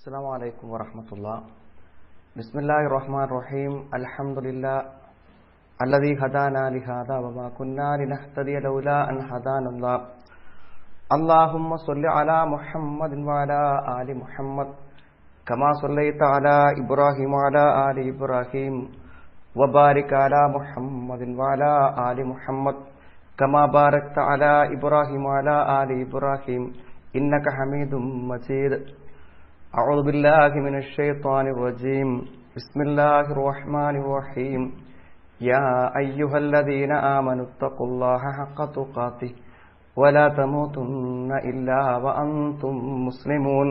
السلام عليكم ورحمة الله بسم الله الرحمن الرحيم الحمد لله الذي هدانا لهذا وما كنا لنهتدي لولا أن هدانا الله اللهم صل على محمد وعلى آل محمد كما صليت على إبراهيم وعلى آل إبراهيم وبارك على محمد وعلى آل محمد كما باركت على إبراهيم وعلى آل إبراهيم إنك حميد مجيد أعوذ بالله من الشيطان الرجيم بسم الله الرحمن الرحيم يا أيها الذين آمنوا اتقوا الله حق تقاته ولا تموتن إلا وأنتم مسلمون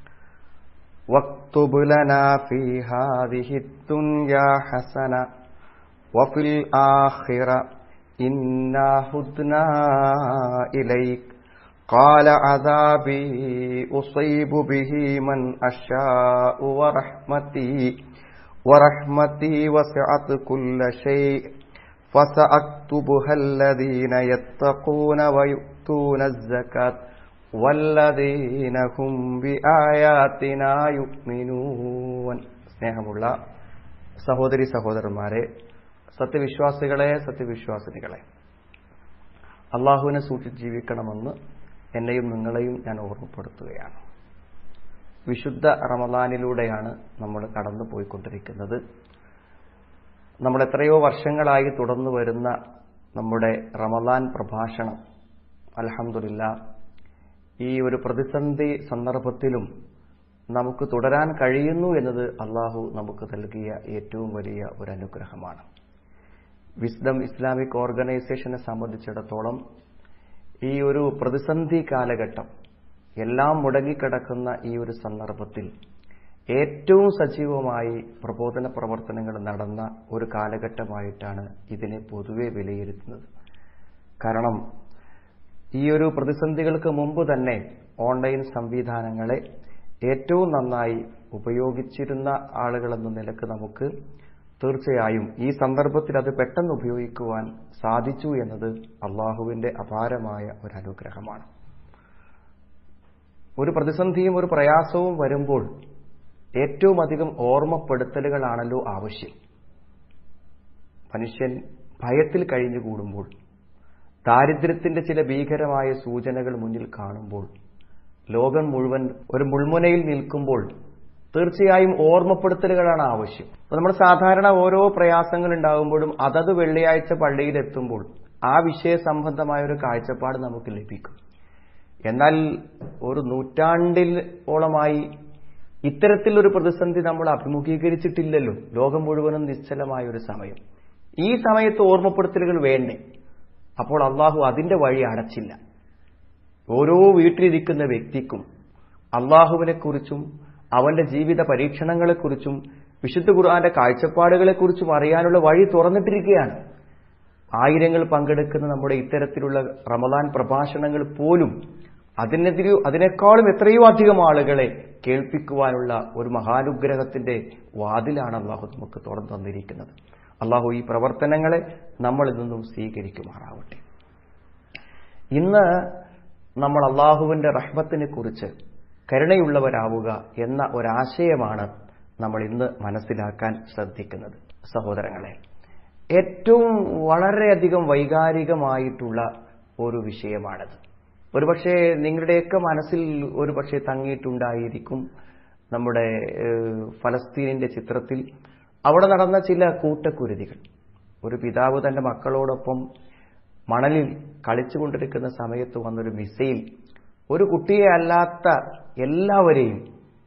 واكتب لنا في هذه الدنيا حسنة وفي الآخرة إنا هدنا إليك قال عذابي أصيب به من أشاء ورحمتي ورحمتي وسعت كل شيء فسأكتبها الذين يتقون ويؤتون الزكاة والذين هم بآياتنا يؤمنون സ്നേഹമുള്ള സഹോദരി സഹോദരന്മാരെ സത്യവിശ്വാസികളെ സത്യവിശ്വാസിനികളെ അള്ളാഹുവിനെ സൂക്ഷിച്ച് ജീവിക്കണമെന്ന് എന്നെയും നിങ്ങളെയും ഞാൻ ഓർമ്മപ്പെടുത്തുകയാണ് വിശുദ്ധ റമദാനിലൂടെയാണ് നമ്മൾ കടന്നു പോയിക്കൊണ്ടിരിക്കുന്നത് നമ്മൾ എത്രയോ വർഷങ്ങളായി തുടർന്നു വരുന്ന നമ്മുടെ റമദാൻ പ്രഭാഷണം അലഹമില്ല ഈ ഒരു പ്രതിസന്ധി സന്ദർഭത്തിലും നമുക്ക് തുടരാൻ കഴിയുന്നു എന്നത് അള്ളാഹു നമുക്ക് നൽകിയ ഏറ്റവും വലിയ ഒരു അനുഗ്രഹമാണ് വിസ്ഡം ഇസ്ലാമിക് ഓർഗനൈസേഷനെ സംബന്ധിച്ചിടത്തോളം ഈ ഒരു പ്രതിസന്ധി കാലഘട്ടം എല്ലാം മുടങ്ങിക്കിടക്കുന്ന ഈ ഒരു സന്ദർഭത്തിൽ ഏറ്റവും സജീവമായി പ്രബോധന പ്രവർത്തനങ്ങൾ നടന്ന ഒരു കാലഘട്ടമായിട്ടാണ് ഇതിനെ പൊതുവെ വിലയിരുത്തുന്നത് കാരണം ഈ ഒരു പ്രതിസന്ധികൾക്ക് മുമ്പ് തന്നെ ഓൺലൈൻ സംവിധാനങ്ങളെ ഏറ്റവും നന്നായി ഉപയോഗിച്ചിരുന്ന ആളുകളെന്ന നിലക്ക് നമുക്ക് തീർച്ചയായും ഈ സന്ദർഭത്തിൽ അത് പെട്ടെന്ന് ഉപയോഗിക്കുവാൻ സാധിച്ചു എന്നത് അള്ളാഹുവിന്റെ അപാരമായ ഒരു അനുഗ്രഹമാണ് ഒരു പ്രതിസന്ധിയും ഒരു പ്രയാസവും വരുമ്പോൾ ഏറ്റവും അധികം ഓർമ്മപ്പെടുത്തലുകളാണല്ലോ ആവശ്യം മനുഷ്യൻ ഭയത്തിൽ കഴിഞ്ഞുകൂടുമ്പോൾ ദാരിദ്ര്യത്തിന്റെ ചില ഭീകരമായ സൂചനകൾ മുന്നിൽ കാണുമ്പോൾ ലോകം മുഴുവൻ ഒരു മുൾമുനയിൽ നിൽക്കുമ്പോൾ തീർച്ചയായും ഓർമ്മപ്പെടുത്തലുകളാണ് ആവശ്യം നമ്മൾ സാധാരണ ഓരോ പ്രയാസങ്ങൾ ഉണ്ടാകുമ്പോഴും അതത് വെള്ളിയാഴ്ച പള്ളിയിൽ എത്തുമ്പോൾ ആ വിഷയ സംബന്ധമായ ഒരു കാഴ്ചപ്പാട് നമുക്ക് ലഭിക്കും എന്നാൽ ഒരു നൂറ്റാണ്ടിൽ ഓളമായി ഇത്തരത്തിലൊരു പ്രതിസന്ധി നമ്മൾ അഭിമുഖീകരിച്ചിട്ടില്ലല്ലോ ലോകം മുഴുവനും നിശ്ചലമായ ഒരു സമയം ഈ സമയത്ത് ഓർമ്മപ്പെടുത്തലുകൾ വേണ്ടേ അപ്പോൾ അള്ളാഹു അതിന്റെ വഴി അടച്ചില്ല ഓരോ വീട്ടിലിരിക്കുന്ന വ്യക്തിക്കും അള്ളാഹുവിനെക്കുറിച്ചും അവന്റെ ജീവിത പരീക്ഷണങ്ങളെക്കുറിച്ചും വിശുദ്ധ ഖുർആന്റെ കാഴ്ചപ്പാടുകളെക്കുറിച്ചും അറിയാനുള്ള വഴി തുറന്നിട്ടിരിക്കുകയാണ് ആയിരങ്ങൾ പങ്കെടുക്കുന്ന നമ്മുടെ ഇത്തരത്തിലുള്ള റമദാൻ പ്രഭാഷണങ്ങൾ പോലും അതിനെതിരെ അതിനേക്കാളും എത്രയോ അധികം ആളുകളെ കേൾപ്പിക്കുവാനുള്ള ഒരു മഹാനുഗ്രഹത്തിന്റെ വാതിലാണ് അള്ളാഹു നമുക്ക് തുറന്നു തന്നിരിക്കുന്നത് അള്ളാഹു ഈ പ്രവർത്തനങ്ങളെ നമ്മളിൽ നിന്നും സ്വീകരിക്കുമാറാവട്ടെ ഇന്ന് നമ്മൾ അള്ളാഹുവിന്റെ റഹ്മത്തിനെ കുറിച്ച് കരുണയുള്ളവരാവുക എന്ന ഒരാശയമാണ് നമ്മൾ ഇന്ന് മനസ്സിലാക്കാൻ ശ്രദ്ധിക്കുന്നത് സഹോദരങ്ങളെ ഏറ്റവും വളരെയധികം വൈകാരികമായിട്ടുള്ള ഒരു വിഷയമാണത് ഒരുപക്ഷെ നിങ്ങളുടെയൊക്കെ മനസ്സിൽ ഒരുപക്ഷെ തങ്ങിയിട്ടുണ്ടായിരിക്കും നമ്മുടെ ഫലസ്തീനിന്റെ ചിത്രത്തിൽ അവിടെ നടന്ന ചില കൂട്ടക്കുരുതികൾ ഒരു പിതാവ് തന്റെ മക്കളോടൊപ്പം മണലിൽ കളിച്ചുകൊണ്ടിരിക്കുന്ന സമയത്ത് വന്നൊരു മിസൈൽ ഒരു കുട്ടിയെ അല്ലാത്ത എല്ലാവരെയും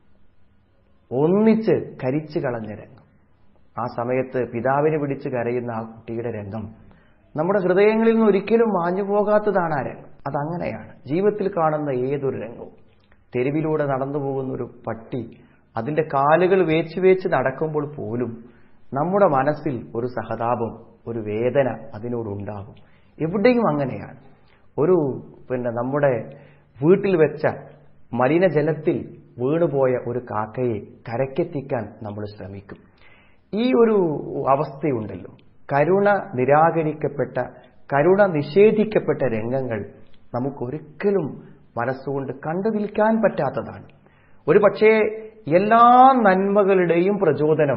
ഒന്നിച്ച് കരിച്ചു കളഞ്ഞ രംഗം ആ സമയത്ത് പിതാവിനെ പിടിച്ച് കരയുന്ന ആ കുട്ടിയുടെ രംഗം നമ്മുടെ ഹൃദയങ്ങളിൽ നിന്ന് ഒരിക്കലും മാഞ്ഞു പോകാത്തതാണ് ആ രംഗം അതങ്ങനെയാണ് ജീവിതത്തിൽ കാണുന്ന ഏതൊരു രംഗവും തെരുവിലൂടെ നടന്നു പോകുന്ന ഒരു പട്ടി അതിന്റെ കാലുകൾ വേച്ച് വേച്ച് നടക്കുമ്പോൾ പോലും നമ്മുടെ മനസ്സിൽ ഒരു സഹതാപം ഒരു വേദന അതിനോടുണ്ടാകും എവിടെയും അങ്ങനെയാണ് ഒരു പിന്നെ നമ്മുടെ വീട്ടിൽ വെച്ച മലിനജലത്തിൽ വീണുപോയ ഒരു കാക്കയെ കരക്കെത്തിക്കാൻ നമ്മൾ ശ്രമിക്കും ഈ ഒരു അവസ്ഥയുണ്ടല്ലോ കരുണ നിരാകരിക്കപ്പെട്ട കരുണ നിഷേധിക്കപ്പെട്ട രംഗങ്ങൾ നമുക്കൊരിക്കലും മനസ്സുകൊണ്ട് കണ്ടു നിൽക്കാൻ പറ്റാത്തതാണ് ഒരു പക്ഷേ എല്ലാ നന്മകളുടെയും പ്രചോദനം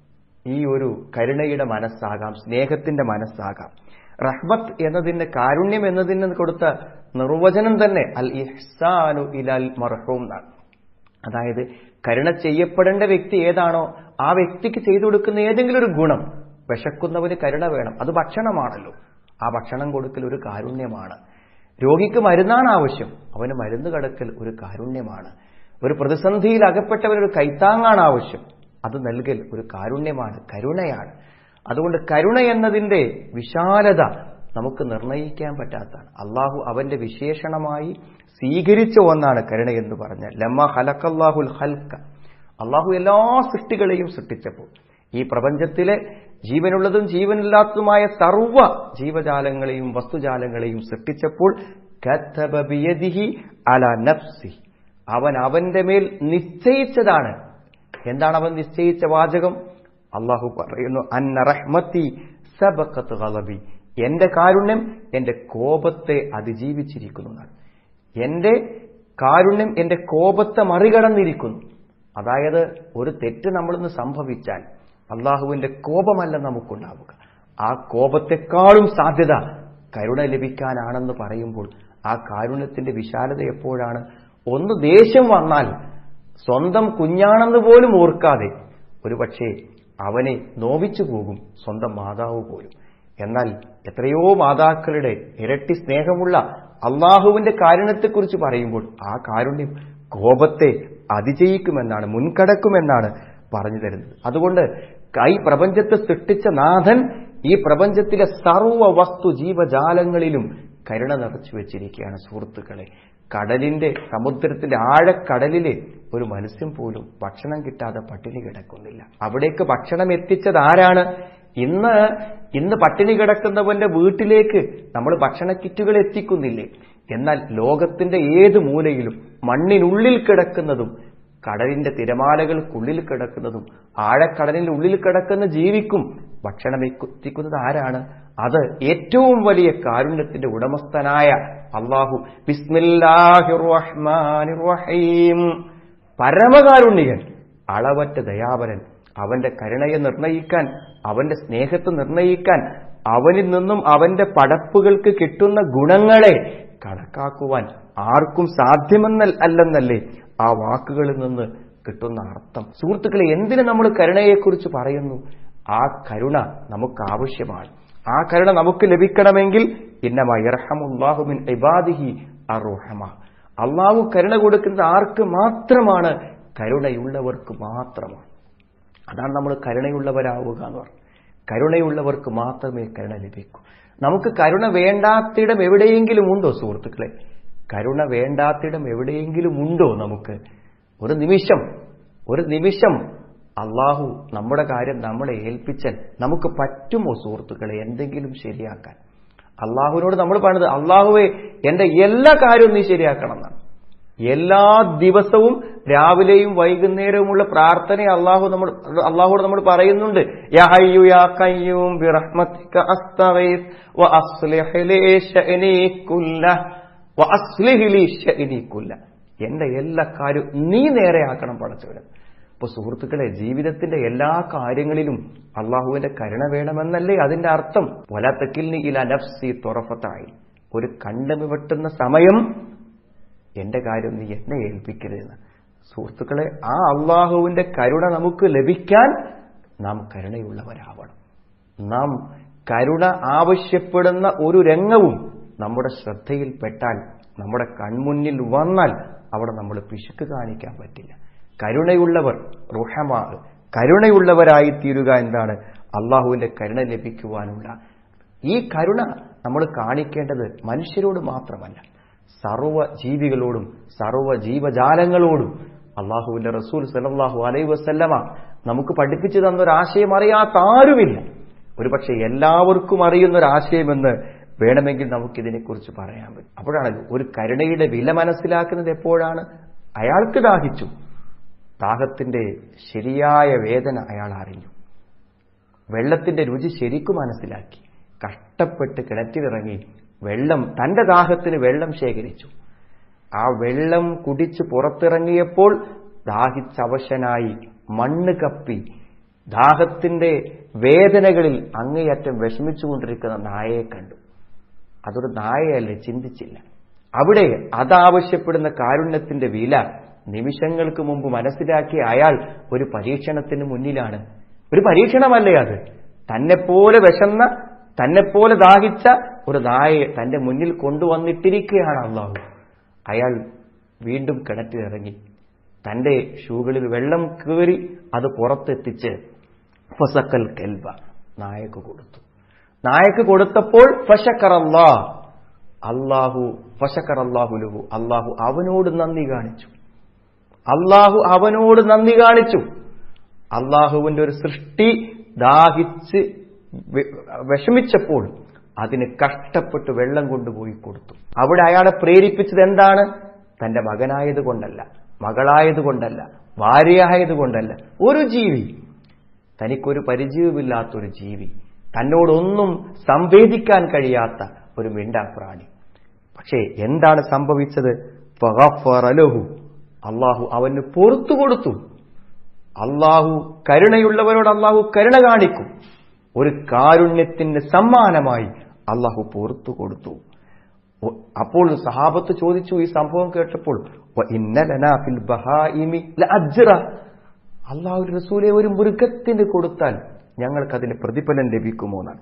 ഈ ഒരു കരുണയുടെ മനസ്സാകാം സ്നേഹത്തിന്റെ മനസ്സാകാം റഹ്മത്ത് എന്നതിന് കാരുണ്യം എന്നതിന് കൊടുത്ത നിർവചനം തന്നെ അൽ ഇഹ്സാനു ഇലൽ മർഹൂം എന്നാണ് അതായത് കരുണ ചെയ്യപ്പെടേണ്ട വ്യക്തി ഏതാണോ ആ വ്യക്തിക്ക് ചെയ്തു കൊടുക്കുന്ന ഏതെങ്കിലും ഒരു ഗുണം വിശക്കുന്നവന് കരുണ വേണം അത് ഭക്ഷണമാണല്ലോ ആ ഭക്ഷണം കൊടുക്കൽ ഒരു കാരുണ്യമാണ് രോഗിക്ക് മരുന്നാണ് ആവശ്യം അവന് മരുന്ന് കടക്കൽ ഒരു കാരുണ്യമാണ് ഒരു പ്രതിസന്ധിയിൽ അകപ്പെട്ടവന് ഒരു കൈത്താങ്ങാണ് ആവശ്യം അത് നൽകൽ ഒരു കാരുണ്യമാണ് കരുണയാണ് അതുകൊണ്ട് കരുണ എന്നതിന്റെ വിശാലത നമുക്ക് നിർണയിക്കാൻ പറ്റാത്തതാണ് അള്ളാഹു അവന്റെ വിശേഷണമായി സ്വീകരിച്ച ഒന്നാണ് കരുണ എന്ന് പറഞ്ഞാൽ ലമ്മ ഹലക്കല്ലാഹുൽ ഹൽക്ക അള്ളാഹു എല്ലാ സൃഷ്ടികളെയും സൃഷ്ടിച്ചപ്പോൾ ഈ പ്രപഞ്ചത്തിലെ ജീവനുള്ളതും ജീവനില്ലാത്തതുമായ സർവ ജീവജാലങ്ങളെയും വസ്തുജാലങ്ങളെയും സൃഷ്ടിച്ചപ്പോൾ കത്തബ ബിയദിഹി അല നഫ്സി അവൻ അവന്റെ മേൽ നിശ്ചയിച്ചതാണ് എന്താണ് അവൻ നിശ്ചയിച്ച വാചകം അള്ളാഹു പറയുന്നു അന്ന റഹ്മത്തി സബക്കത്ത് കളബി എന്റെ കാരുണ്യം എന്റെ കോപത്തെ അതിജീവിച്ചിരിക്കുന്നു എന്നാണ് എന്റെ കാരുണ്യം എന്റെ കോപത്തെ മറികടന്നിരിക്കുന്നു അതായത് ഒരു തെറ്റ് നമ്മളിന്ന് സംഭവിച്ചാൽ അള്ളാഹുവിന്റെ കോപമല്ല നമുക്കുണ്ടാവുക ആ കോപത്തെക്കാളും സാധ്യത കരുണ ലഭിക്കാനാണെന്ന് പറയുമ്പോൾ ആ കാരുണ്യത്തിന്റെ വിശാലത എപ്പോഴാണ് ഒന്ന് ദേഷ്യം വന്നാൽ സ്വന്തം കുഞ്ഞാണെന്ന് പോലും ഓർക്കാതെ ഒരുപക്ഷെ അവനെ നോവിച്ചു പോകും സ്വന്തം മാതാവ് പോലും എന്നാൽ എത്രയോ മാതാക്കളുടെ ഇരട്ടി സ്നേഹമുള്ള അള്ളാഹുവിന്റെ കാരുണ്യത്തെക്കുറിച്ച് പറയുമ്പോൾ ആ കാരുണ്യം കോപത്തെ അതിജയിക്കുമെന്നാണ് മുൻകടക്കുമെന്നാണ് പറഞ്ഞു തരുന്നത് അതുകൊണ്ട് ഈ പ്രപഞ്ചത്തെ സൃഷ്ടിച്ച നാഥൻ ഈ പ്രപഞ്ചത്തിലെ സർവ വസ്തു ജീവജാലങ്ങളിലും കരുണ നിറച്ചു വെച്ചിരിക്കുകയാണ് സുഹൃത്തുക്കളെ കടലിന്റെ സമുദ്രത്തിന്റെ ആഴക്കടലിലെ ഒരു മത്സ്യം പോലും ഭക്ഷണം കിട്ടാതെ പട്ടിണി കിടക്കുന്നില്ല അവിടേക്ക് ഭക്ഷണം എത്തിച്ചത് ആരാണ് ഇന്ന് ഇന്ന് പട്ടിണി കിടക്കുന്നവന്റെ വീട്ടിലേക്ക് നമ്മൾ ഭക്ഷണ കിറ്റുകൾ എത്തിക്കുന്നില്ലേ എന്നാൽ ലോകത്തിന്റെ ഏത് മൂലയിലും മണ്ണിനുള്ളിൽ കിടക്കുന്നതും കടലിന്റെ തിരമാലകൾക്കുള്ളിൽ കിടക്കുന്നതും ആഴക്കടലിന്റെ ഉള്ളിൽ കിടക്കുന്ന ജീവിക്കും ഭക്ഷണം എത്തിക്കുന്നത് ആരാണ് അത് ഏറ്റവും വലിയ കാരുണ്യത്തിന്റെ ഉടമസ്ഥനായ അള്ളാഹു ബിസ്മില്ലാഹിർറഹ്മാനിർറഹീം പരമകാരുണ്യകൻ അളവറ്റ ദയാപരൻ അവന്റെ കരുണയെ നിർണയിക്കാൻ അവന്റെ സ്നേഹത്തെ നിർണയിക്കാൻ അവനിൽ നിന്നും അവന്റെ പടപ്പുകൾക്ക് കിട്ടുന്ന ഗുണങ്ങളെ കണക്കാക്കുവാൻ ആർക്കും സാധ്യമെന്ന അല്ലെന്നല്ലേ ആ വാക്കുകളിൽ നിന്ന് കിട്ടുന്ന അർത്ഥം സുഹൃത്തുക്കളെ എന്തിനു നമ്മൾ കരുണയെക്കുറിച്ച് പറയുന്നു ആ കരുണ നമുക്ക് ആവശ്യമാണ് ആ കരുണ നമുക്ക് ലഭിക്കണമെങ്കിൽ ഇന്നമയർഹമുല്ലാഹുമിൻ ഇബാദിഹി അറുഹമ അള്ളാഹു കരുണ കൊടുക്കുന്നത് ആർക്ക് മാത്രമാണ് കരുണയുള്ളവർക്ക് മാത്രമാണ് അതാണ് നമ്മൾ കരുണയുള്ളവരാവുക എന്ന് പറഞ്ഞു കരുണയുള്ളവർക്ക് മാത്രമേ കരുണ ലഭിക്കൂ നമുക്ക് കരുണ വേണ്ടാത്തിടം എവിടെയെങ്കിലും ഉണ്ടോ സുഹൃത്തുക്കളെ കരുണ വേണ്ടാത്തിടം എവിടെയെങ്കിലും ഉണ്ടോ നമുക്ക് ഒരു നിമിഷം ഒരു നിമിഷം അള്ളാഹു നമ്മുടെ കാര്യം നമ്മളെ ഏൽപ്പിച്ചാൽ നമുക്ക് പറ്റുമോ സുഹൃത്തുക്കളെ എന്തെങ്കിലും ശരിയാക്കാൻ അള്ളാഹുവിനോട് നമ്മൾ പറഞ്ഞത് അള്ളാഹുവെ എന്റെ എല്ലാ കാര്യവും നീ ശരിയാക്കണം എന്നാണ് എല്ലാ ദിവസവും രാവിലെയും വൈകുന്നേരവുമുള്ള പ്രാർത്ഥന അള്ളാഹു നമ്മൾ അള്ളാഹുട് നമ്മൾ പറയുന്നുണ്ട് യാ ഹയ്യു യാ ഖയ്യൂം ബിറഹ്മതിക അസ്തഗീസ് വഅസ്ലിഹ് ലീ ശഅനി കുല്ലഹ് വഅസ്ലിഹ് ലീ ശഅനി കുല്ല എന്റെ എല്ലാ കാര്യവും നീ നേരെയാക്കണം പടച്ചവന് അപ്പൊ സുഹൃത്തുക്കളെ ജീവിതത്തിന്റെ എല്ലാ കാര്യങ്ങളിലും അള്ളാഹുവിന്റെ കരുണ വേണമെന്നല്ലേ അതിന്റെ അർത്ഥം വലത്തക്കിൽ ഇല നഫ്സി തുറഫത്തായി ഒരു കണ്ണമി വെട്ടുന്ന സമയം എന്റെ കാര്യം നീ എന്നെ ഏൽപ്പിക്കരുതെന്ന് സുഹൃത്തുക്കളെ ആ അള്ളാഹുവിന്റെ കരുണ നമുക്ക് ലഭിക്കാൻ നാം കരുണയുള്ളവരാവണം നാം കരുണ ആവശ്യപ്പെടുന്ന ഒരു രംഗവും നമ്മുടെ ശ്രദ്ധയിൽപ്പെട്ടാൽ നമ്മുടെ കൺമുന്നിൽ വന്നാൽ അവിടെ നമ്മൾ പിശുക്ക് കാണിക്കാൻ പറ്റില്ല കരുണയുള്ളവർ റുഹമാ കരുണയുള്ളവരായി തീരുക എന്താണ് അള്ളാഹുവിന്റെ കരുണ ലഭിക്കുവാനുള്ള ഈ കരുണ നമ്മൾ കാണിക്കേണ്ടത് മനുഷ്യരോട് മാത്രമല്ല സർവ ജീവികളോടും സർവ ജീവജാലങ്ങളോടും അള്ളാഹുവിന്റെ റസൂൽ സലാഹു അലൈ വസല്ലമ നമുക്ക് പഠിപ്പിച്ചു തന്ന ഒരു ആശയം അറിയാത്ത ആരുമില്ല ഒരുപക്ഷെ എല്ലാവർക്കും അറിയുന്ന ഒരു ആശയമെന്ന് വേണമെങ്കിൽ നമുക്കിതിനെക്കുറിച്ച് പറയാൻ പറ്റും അപ്പോഴാണ് ഒരു കരുണയുടെ വില മനസ്സിലാക്കുന്നത് എപ്പോഴാണ് അയാൾക്ക് ദാഹിച്ചു ദാഹത്തിന്റെ ശരിയായ വേദന അയാൾ അറിഞ്ഞു വെള്ളത്തിന്റെ രുചി ശരിക്കും മനസ്സിലാക്കി കഷ്ടപ്പെട്ട് കിണറ്റിലിറങ്ങി വെള്ളം തന്റെ ദാഹത്തിന് വെള്ളം ശേഖരിച്ചു ആ വെള്ളം കുടിച്ച് പുറത്തിറങ്ങിയപ്പോൾ ദാഹിച്ചവശനായി മണ്ണ് കപ്പി ദാഹത്തിന്റെ വേദനകളിൽ അങ്ങേയറ്റം വിഷമിച്ചുകൊണ്ടിരിക്കുന്ന നായയെ കണ്ടു അതൊരു നായയല്ലേ ചിന്തിച്ചില്ല അവിടെ അതാവശ്യപ്പെടുന്ന കാരുണ്യത്തിന്റെ വില നിമിഷങ്ങൾക്ക് മുമ്പ് മനസ്സിലാക്കിയ അയാൾ ഒരു പരീക്ഷണത്തിന് മുന്നിലാണ് ഒരു പരീക്ഷണമല്ലേ അത് തന്നെപ്പോലെ വിശന്ന തന്നെപ്പോലെ ദാഹിച്ച ഒരു നായയെ തന്റെ മുന്നിൽ കൊണ്ടുവന്നിട്ടിരിക്കുകയാണ് അള്ളാഹു അയാൾ വീണ്ടും കിണറ്റിലിറങ്ങി തന്റെ ഷൂകളിൽ വെള്ളം കയറി അത് പുറത്തെത്തിച്ച് ഫസക്കൽ കെൽബ നായക്ക് കൊടുത്തു നായക്ക് കൊടുത്തപ്പോൾ ഫഷക്കറല്ലാ അള്ളാഹു ഫഷക്കറല്ലാഹുലുഹു അള്ളാഹു അവനോട് നന്ദി കാണിച്ചു അള്ളാഹു അവനോട് നന്ദി കാണിച്ചു അള്ളാഹുവിന്റെ ഒരു സൃഷ്ടി ദാഹിച്ച് വിഷമിച്ചപ്പോൾ അതിന് കഷ്ടപ്പെട്ട് വെള്ളം കൊണ്ടുപോയി കൊടുത്തു അവിടെ അയാളെ പ്രേരിപ്പിച്ചത് എന്താണ് തന്റെ മകനായത് കൊണ്ടല്ല മകളായത് കൊണ്ടല്ല ഭാര്യയായത് കൊണ്ടല്ല ഒരു ജീവി തനിക്കൊരു പരിചയവുമില്ലാത്തൊരു ജീവി തന്നോടൊന്നും സംവേദിക്കാൻ കഴിയാത്ത ഒരു മിണ്ടാപ്രാണി പക്ഷേ എന്താണ് സംഭവിച്ചത് അള്ളാഹു അവന് പൊറത്തു കൊടുത്തു അള്ളാഹു കരുണയുള്ളവരോട് അള്ളാഹു കരുണ കാണിക്കും ഒരു കാരുണ്യത്തിന് സമ്മാനമായി അള്ളാഹു പൊറത്തു കൊടുത്തു അപ്പോൾ സഹാബത്ത് ചോദിച്ചു ഈ സംഭവം കേട്ടപ്പോൾ അള്ളാഹു റസൂലെ ഒരു മൃഗത്തിന് കൊടുത്താൽ ഞങ്ങൾക്ക് അതിന് പ്രതിഫലം ലഭിക്കുമോ എന്നാണ്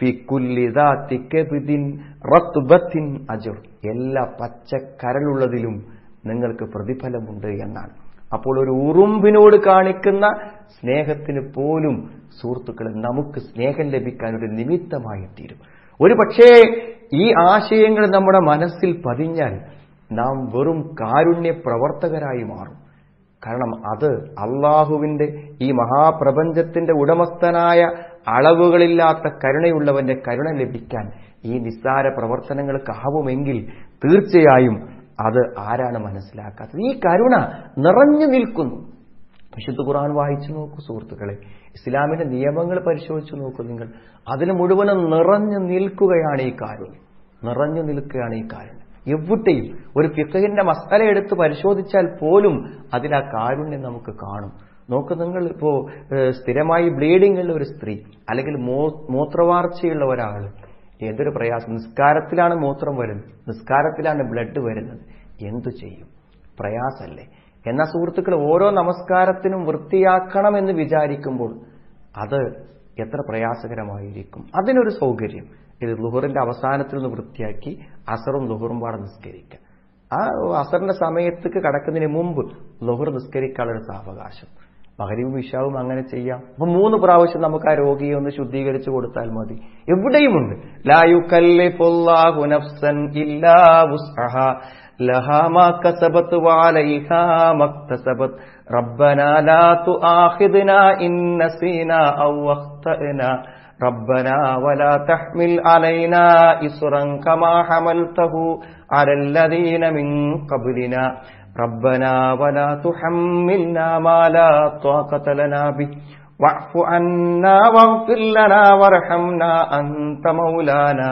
എല്ലാ പച്ചക്കരളുള്ളതിലും നിങ്ങൾക്ക് പ്രതിഫലമുണ്ട് എന്നാണ് അപ്പോൾ ഒരു ഉറുമ്പിനോട് കാണിക്കുന്ന സ്നേഹത്തിന് പോലും സുഹൃത്തുക്കളെ നമുക്ക് സ്നേഹം ലഭിക്കാൻ ഒരു നിമിത്തമായി തീരും ഒരു പക്ഷേ ഈ ആശയങ്ങൾ നമ്മുടെ മനസ്സിൽ പതിഞ്ഞാൽ നാം വെറും കാരുണ്യ പ്രവർത്തകരായി മാറും കാരണം അത് അള്ളാഹുവിന്റെ ഈ മഹാപ്രപഞ്ചത്തിന്റെ ഉടമസ്ഥനായ അളവുകളില്ലാത്ത കരുണയുള്ളവന്റെ കരുണ ലഭിക്കാൻ ഈ നിസ്സാര പ്രവർത്തനങ്ങൾക്കാവുമെങ്കിൽ തീർച്ചയായും അത് ആരാണ് മനസ്സിലാക്കാത്തത് ഈ കരുണ നിറഞ്ഞു നിൽക്കുന്നു വിശുദ്ധ ഖുർആൻ വായിച്ചു നോക്കൂ സുഹൃത്തുക്കളെ ഇസ്ലാമിന്റെ നിയമങ്ങൾ പരിശോധിച്ചു നോക്കൂ നിങ്ങൾ അതിന് മുഴുവനും നിറഞ്ഞു നിൽക്കുകയാണ് ഈ കാരുണ്യം നിറഞ്ഞു നിൽക്കുകയാണ് ഈ കാരുണ്യം എവിടെയും ഒരു ഫിഖഹിന്റെ മസാല എടുത്ത് പരിശോധിച്ചാൽ പോലും അതിൽ ആ കാരുണ്യം നമുക്ക് കാണും നോക്ക് നിങ്ങൾ ഇപ്പോ സ്ഥിരമായി ബ്ലീഡിംഗ് ഉള്ള ഒരു സ്ത്രീ അല്ലെങ്കിൽ മൂത്രവാർച്ചയുള്ള ഒരാൾ ഏതൊരു പ്രയാസം നിസ്കാരത്തിലാണ് മൂത്രം വരുന്നത് നിസ്കാരത്തിലാണ് ബ്ലഡ് വരുന്നത് എന്തു ചെയ്യും പ്രയാസല്ലേ എന്നാ സുഹൃത്തുക്കൾ ഓരോ നമസ്കാരത്തിനും വൃത്തിയാക്കണം എന്ന് വിചാരിക്കുമ്പോൾ അത് എത്ര പ്രയാസകരമായിരിക്കും അതിനൊരു സൗകര്യം ഇത് ലുഹറിന്റെ അവസാനത്തിൽ നിന്ന് വൃത്തിയാക്കി അസറും ലുഹറും പാടെ നിസ്കരിക്കുക ആ അസറിന്റെ സമയത്തേക്ക് കടക്കുന്നതിന് മുമ്പ് ലുഹർ നിസ്കരിക്കാനുള്ള ഒരു സാവകാശം മകരിവും ഇഷാവും അങ്ങനെ ചെയ്യാം അപ്പൊ മൂന്ന് പ്രാവശ്യം നമുക്ക് ആ രോഗിയെ ഒന്ന് ശുദ്ധീകരിച്ചു കൊടുത്താൽ മതി എവിടെയുമുണ്ട് ലായുക്കല്ലിഫുല്ലാഹു നഫ്സൻ ഇല്ലാ വുസ്അഹാ ലഹാ മാ കസബത് വഅലൈഹാ മക്തസബത് റബ്ബനാ ലാ തുആഖിദ്നാ ഇൻ നസീനാ ഔ അഖ്തഅനാ ربنا ولا تحمل علينا إصرا كما حملته على الذين من قبلنا ربنا ولا تحملنا ما لا طاقة لنا به واعف عنا واغفر لنا وارحمنا أنت مولانا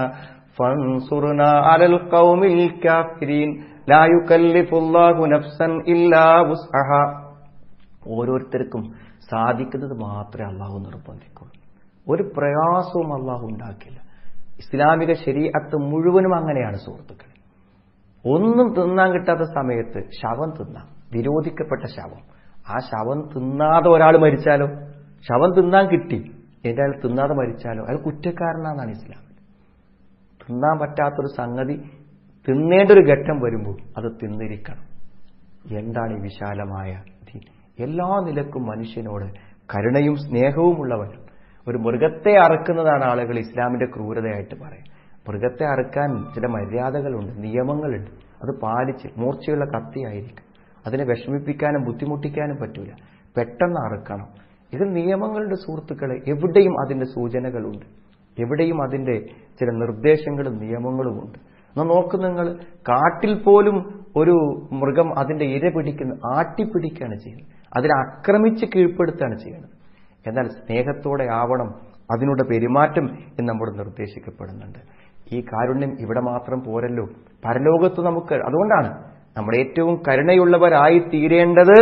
فانصرنا على القوم الكافرين لا يكلف الله نفسا إلا وسعها ഓരോരുത്തർക്കും സാധിക്കുന്നത് മാത്രമേ അള്ളാഹു നിർബന്ധിക്കുള്ളൂ ഒരു പ്രയാസവും അള്ളാഹു ഉണ്ടാക്കില്ല ഇസ്ലാമിക ശരീഅത്ത് മുഴുവനും അങ്ങനെയാണ് സുഹൃത്തുക്കൾ ഒന്നും തിന്നാൻ കിട്ടാത്ത സമയത്ത് ശവം തിന്നാം വിരോധിക്കപ്പെട്ട ശവം ആ ശവം തിന്നാതെ ഒരാൾ മരിച്ചാലോ ശവം തിന്നാൻ കിട്ടി എന്റെ അയാൾ തിന്നാതെ മരിച്ചാലോ അയാൾ കുറ്റക്കാരനാണെന്നാണ് ഇസ്ലാം തിന്നാൻ പറ്റാത്തൊരു സംഗതി തിന്നേണ്ട ഒരു ഘട്ടം വരുമ്പോൾ അത് തിന്നിരിക്കണം എന്താണ് ഈ വിശാലമായ ദീൻ എല്ലാ നിലക്കും മനുഷ്യനോട് കരുണയും സ്നേഹവും ഉള്ളവൻ ഒരു മൃഗത്തെ അറക്കുന്നതാണ് ആളുകൾ ഇസ്ലാമിന്റെ ക്രൂരതയായിട്ട് പറയും മൃഗത്തെ അറുക്കാൻ ചില മര്യാദകളുണ്ട് നിയമങ്ങളുണ്ട് അത് പാലിച്ച് മൂർച്ചയുള്ള കത്തിയായിരിക്കും അതിനെ വിഷമിപ്പിക്കാനും ബുദ്ധിമുട്ടിക്കാനും പറ്റൂല പെട്ടെന്ന് അറുക്കണം ഇത് നിയമങ്ങളുടെ സുഹൃത്തുക്കളെ എവിടെയും അതിന്റെ സൂചനകളുണ്ട് എവിടെയും അതിന്റെ ചില നിർദ്ദേശങ്ങളും നിയമങ്ങളുമുണ്ട് എന്നാൽ നോക്ക് നിങ്ങൾ കാട്ടിൽ പോലും ഒരു മൃഗം അതിന്റെ ഇര പിടിക്കുന്ന ആട്ടിപ്പിടിക്കുകയാണ് ചെയ്യുന്നത് അതിനെ ആക്രമിച്ച് കീഴ്പ്പെടുത്തുകയാണ് ചെയ്യുന്നത് എന്നാൽ സ്നേഹത്തോടെ ആവണം അതിനുള്ള പെരുമാറ്റം എന്ന് നമ്മോട് നിർദ്ദേശിക്കപ്പെടുന്നുണ്ട് ഈ കാരുണ്യം ഇവിടെ മാത്രം പോരല്ലോ പരലോകത്ത് നമുക്ക് അതുകൊണ്ടാണ് നമ്മുടെ ഏറ്റവും കരുണയുള്ളവരായി തീരേണ്ടത്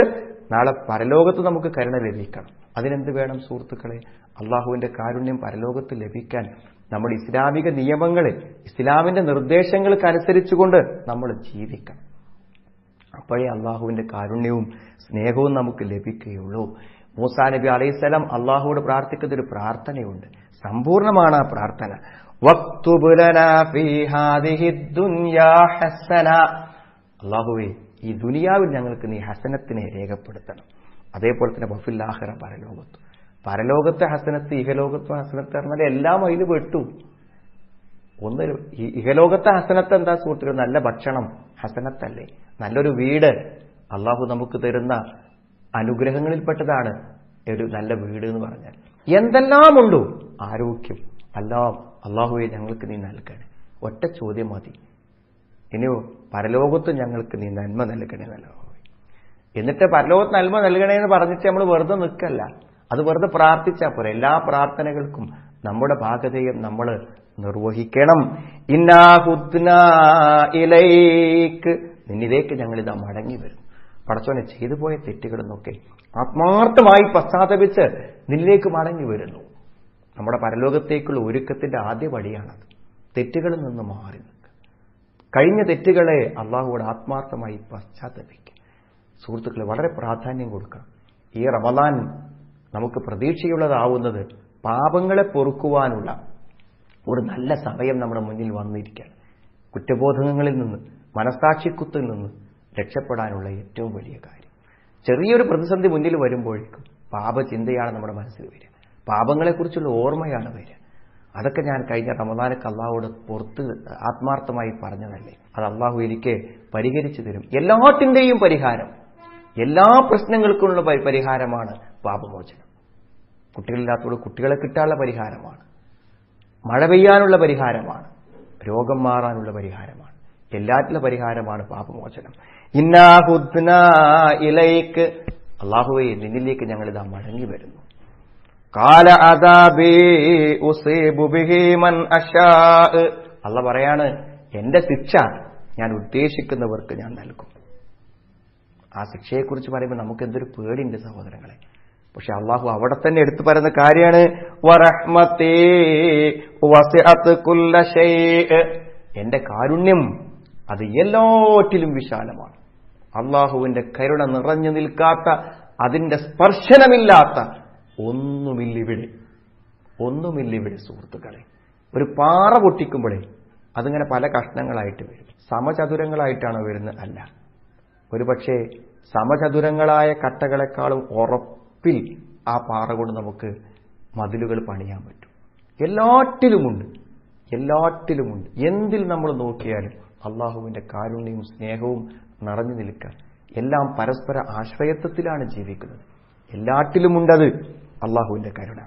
നാളെ പരലോകത്ത് നമുക്ക് കരുണ ലഭിക്കണം അതിനെന്ത് വേണം സുഹൃത്തുക്കളെ അള്ളാഹുവിന്റെ കാരുണ്യം പരലോകത്ത് ലഭിക്കാൻ നമ്മൾ ഇസ്ലാമിക നിയമങ്ങളെ ഇസ്ലാമിന്റെ നിർദ്ദേശങ്ങൾക്കനുസരിച്ചുകൊണ്ട് നമ്മൾ ജീവിക്കണം അപ്പോഴേ അള്ളാഹുവിന്റെ കാരുണ്യവും സ്നേഹവും നമുക്ക് ലഭിക്കുകയുള്ളൂ മൂസാ നബി അലൈഹിസ്സലാം അള്ളാഹുവോട് പ്രാർത്ഥിക്കുന്ന ഒരു പ്രാർത്ഥനയുണ്ട് സമ്പൂർണ്ണമാണ് ആ പ്രാർത്ഥന വക്തുബ് ലനാ ഫീ ഹാദിഹി ദുനിയാ ഹസന അള്ളാഹുവേ ഈ ദുനിയാവിൽ ഞങ്ങൾക്ക് നീ ഹസനത്തിനെ രേഖപ്പെടുത്തണം അതേപോലെ തന്നെ വഫിൽ ആഖിറ പരലോകത്ത് പരലോകത്തെ ഹസനത്ത് ഇഹലോകത്തെ ഹസനത്ത് പറഞ്ഞാൽ എല്ലാം അതിൽ പെട്ടു ഒന്ന് ഈ ഇഹലോകത്തെ ഹസനത്ത് എന്താ സുഹൃത്തുക്കൾ നല്ല ഭക്ഷണം ഹസനത്തല്ലേ നല്ലൊരു വീട് അള്ളാഹു നമുക്ക് തരുന്ന അനുഗ്രഹങ്ങളിൽപ്പെട്ടതാണ് ഒരു നല്ല വീട് എന്ന് പറഞ്ഞാൽ എന്തെല്ലാം ഉണ്ടോ ആരോഗ്യം എല്ലാം അള്ളാഹുവെ ഞങ്ങൾക്ക് നീ നൽകണേ ഒറ്റ ചോദ്യം മതി ഇനിയോ പരലോകത്ത് ഞങ്ങൾക്ക് നീ നന്മ നൽകണേ നല്ലതാവേ എന്നിട്ട് പരലോകത്ത് നന്മ നൽകണേ എന്ന് പറഞ്ഞിട്ട് നമ്മൾ വെറുതെ നിൽക്കല്ല അത് വെറുതെ പ്രാർത്ഥിച്ചാൽ പോരെ എല്ലാ പ്രാർത്ഥനകൾക്കും നമ്മുടെ ഭാഗതയും നമ്മൾ നിർവഹിക്കണം ഇന്നാഹുദ്നയിലേക്ക് നിന്നിലേക്ക് ഞങ്ങൾ ഇതാ മടങ്ങി വരും പടച്ചോനെ ചെയ്തു പോയ തെറ്റുകളിൽ നിന്നൊക്കെ ആത്മാർത്ഥമായി പശ്ചാത്തപിച്ച് നിന്നിലേക്ക് മടങ്ങി വരുന്നു നമ്മുടെ പരലോകത്തേക്കുള്ള ഒരുക്കത്തിന്റെ ആദ്യ വഴിയാണത് തെറ്റുകളിൽ നിന്ന് മാറി നിൽക്കുക കഴിഞ്ഞ തെറ്റുകളെ അള്ളാഹുവോട് ആത്മാർത്ഥമായി പശ്ചാത്തപിക്കുക സുഹൃത്തുക്കളെ വളരെ പ്രാധാന്യം കൊടുക്കണം ഈ റമദാൻ നമുക്ക് പ്രതീക്ഷയുള്ളതാവുന്നത് പാപങ്ങളെ പൊറുക്കുവാനുള്ള ഒരു നല്ല സമയം നമ്മുടെ മുന്നിൽ വന്നിരിക്കുകയാണ് കുറ്റബോധങ്ങളിൽ നിന്ന് മനസാക്ഷിക്കുത്തിൽ നിന്ന് രക്ഷപ്പെടാനുള്ള ഏറ്റവും വലിയ കാര്യം ചെറിയൊരു പ്രതിസന്ധി മുന്നിൽ വരുമ്പോഴേക്കും പാപചിന്തയാണ് നമ്മുടെ മനസ്സിൽ വരിക പാപങ്ങളെക്കുറിച്ചുള്ള ഓർമ്മയാണ് വരിക അതൊക്കെ ഞാൻ കഴിഞ്ഞ റമദാനക്ക് അള്ളാഹുവോട് പുറത്ത് ആത്മാർത്ഥമായി പറഞ്ഞതല്ലേ അത് അള്ളാഹു എനിക്ക് പരിഹരിച്ചു തരും എല്ലാത്തിൻ്റെയും പരിഹാരം എല്ലാ പ്രശ്നങ്ങൾക്കുമുള്ള പരി- പരിഹാരമാണ് പാപമോചനം കുട്ടികളില്ലാത്തവർ കുട്ടികളെ കിട്ടാനുള്ള പരിഹാരമാണ് മഴ പെയ്യാനുള്ള പരിഹാരമാണ് രോഗം മാറാനുള്ള പരിഹാരമാണ് എല്ലാറ്റിലുള്ള പരിഹാരമാണ് പാപമോചനം ഇന്നാഹുദ്ന ഇലയ്ക്ക് അള്ളാഹുവെ നിന്നിലേക്ക് ഞങ്ങൾ ഇതാ മടങ്ങി വരുന്നു കാല അദാബി ഉസീബു ബിഹി മൻ അശാ അല്ല പറയാണ് എന്റെ ശിക്ഷ ഞാൻ ഉദ്ദേശിക്കുന്നവർക്ക് ഞാൻ നൽകും ആ ശിക്ഷയെക്കുറിച്ച് പറയുമ്പോൾ നമുക്ക് എന്തൊരു പേടിയുണ്ട് സഹോദരങ്ങളെ പക്ഷെ അള്ളാഹു അവിടെ തന്നെ എടുത്തു പറയുന്ന കാര്യമാണ് വറഹ്മത്തേ വസിഅത്ത് കുല്ല ശൈഅ. എന്റെ കാരുണ്യം അത് എല്ലാറ്റിലും വിശാലമാണ് അള്ളാഹുവിന്റെ കരുണ നിറഞ്ഞു നിൽക്കാത്ത അതിന്റെ സ്പർശനമില്ലാത്ത ഒന്നുമില്ലിവിടെ ഒന്നുമില്ലിവിടെ സുഹൃത്തുക്കളെ ഒരു പാറ പൊട്ടിക്കുമ്പോഴേ അതിങ്ങനെ പല കഷ്ണങ്ങളായിട്ട് വരും സമചതുരങ്ങളായിട്ടാണോ വരുന്നത് അല്ല ഒരുപക്ഷെ സമചതുരങ്ങളായ കട്ടകളെക്കാളും ഉറപ്പിൽ ആ പാറ കൊണ്ട് നമുക്ക് മതിലുകൾ പണിയാൻ പറ്റും എല്ലാറ്റിലുമുണ്ട് എല്ലാറ്റിലുമുണ്ട് എന്തിൽ നമ്മൾ നോക്കിയാലും അള്ളാഹുവിന്റെ കാരുണ്യവും സ്നേഹവും നിറഞ്ഞു നിൽക്കാൻ എല്ലാം പരസ്പര ആശ്രയത്വത്തിലാണ് ജീവിക്കുന്നത് എല്ലാറ്റിലുമുണ്ടത് അള്ളാഹുവിന്റെ കരുണ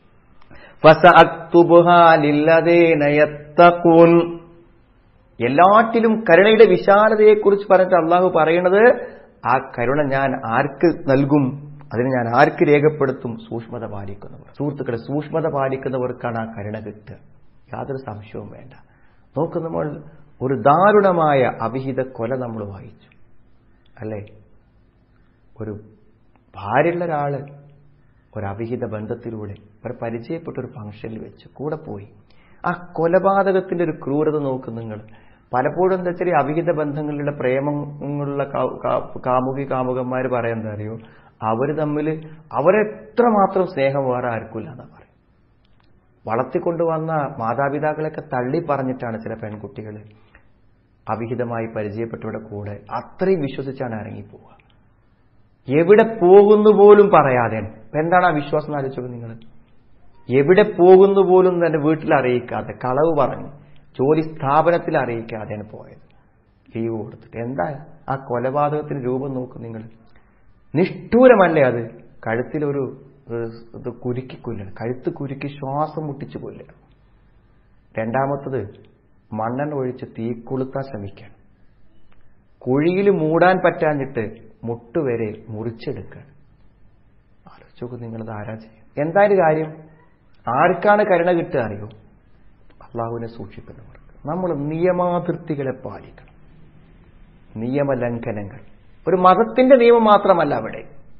ഫസഅക്തുബുഹാ ലില്ലദീന യത്തഖൂൻ എല്ലാറ്റിലും കരുണയുടെ വിശാലതയെക്കുറിച്ച് പറഞ്ഞിട്ട് അള്ളാഹു പറയുന്നത് ആ കരുണ ഞാൻ ആർക്ക് നൽകും അതിന് ഞാൻ ആർക്ക് രേഖപ്പെടുത്തും സൂക്ഷ്മത പാലിക്കുന്നവർ സുഹൃത്തുക്കളെ സൂക്ഷ്മത പാലിക്കുന്നവർക്കാണ് ആ കരുണ കിട്ടുക യാതൊരു സംശയവും വേണ്ട നോക്ക് നമ്മൾ ഒരു ദാരുണമായ അവിഹിത കൊല നമ്മൾ വായിച്ചു അല്ലേ ഒരു ഭാര്യയുള്ള ഒരാള് ഒരു അവിഹിത ബന്ധത്തിലൂടെ ഒരു പരിചയപ്പെട്ട ഒരു ഫംഗ്ഷനിൽ വെച്ച് കൂടെ പോയി ആ കൊലപാതകത്തിന്റെ ഒരു ക്രൂരത നോക്കും നിങ്ങൾ പലപ്പോഴും എന്താ വെച്ചാൽ ഈ അവിഹിത ബന്ധങ്ങളിലുള്ള പ്രേമങ്ങളുള്ള കാ- കാ- കാമുകി കാമുകന്മാർ പറയാൻ അറിയോ അവര് തമ്മിൽ അവരെത്രമാത്രം സ്നേഹം വേറെ ആർക്കില്ല എന്നാ പറയും വളർത്തിക്കൊണ്ടുവന്ന മാതാപിതാക്കളെയൊക്കെ തള്ളി പറഞ്ഞിട്ടാണ് ചില പെൺകുട്ടികൾ അവിഹിതമായി പരിചയപ്പെട്ടവരുടെ കൂടെ അത്രയും വിശ്വസിച്ചാണ് ഇറങ്ങിപ്പോവുക എവിടെ പോകുന്നു പോലും പറയാതെ ഇപ്പൊ എന്താണ് ആ വിശ്വാസം ആലോചിച്ചത് നിങ്ങൾ എവിടെ പോകുന്നു പോലും തന്റെ വീട്ടിൽ അറിയിക്കാതെ കളവ് പറഞ്ഞു ജോലി സ്ഥാപനത്തിൽ അറിയിക്കാതെയാണ് പോയത് ലീവ് കൊടുത്തിട്ട് എന്താ ആ കൊലപാതകത്തിന് രൂപം നോക്കും നിങ്ങൾ നിഷ്ഠൂരമല്ലേ അത് കഴുത്തിലൊരു ഏഹ്, ഇത് കുരുക്കി കൊല്ലണം കഴുത്ത് കുരുക്കി ശ്വാസം മുട്ടിച്ച് കൊല്ലണം രണ്ടാമത്തത് മണ്ണെണ്ണ ഒഴിച്ച് തീ കൊളുത്താൻ ശ്രമിക്കണം കുഴിയിൽ മൂടാൻ പറ്റാഞ്ഞിട്ട് മുട്ടുവരെ മുറിച്ചെടുക്കാൻ ആലോചിച്ച് നോക്കൂ നിങ്ങളത് ആരാ ചെയ്യും എന്തായാലും കാര്യം ആർക്കാണ് കരുണ കിട്ടുക അറിയോ അള്ളാഹുവിനെ സൂക്ഷിക്കുന്നവർക്ക് നമ്മൾ നിയമാതിർത്തികളെ പാലിക്കണം നിയമലംഘനങ്ങൾ ഒരു മതത്തിന്റെ നിയമം മാത്രമല്ല അവിടെ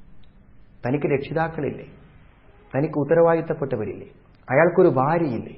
തനിക്ക് രക്ഷിതാക്കളില്ലേ തനിക്ക് ഉത്തരവാദിത്തപ്പെട്ടവരില്ലേ അയാൾക്കൊരു ഭാര്യയില്ലേ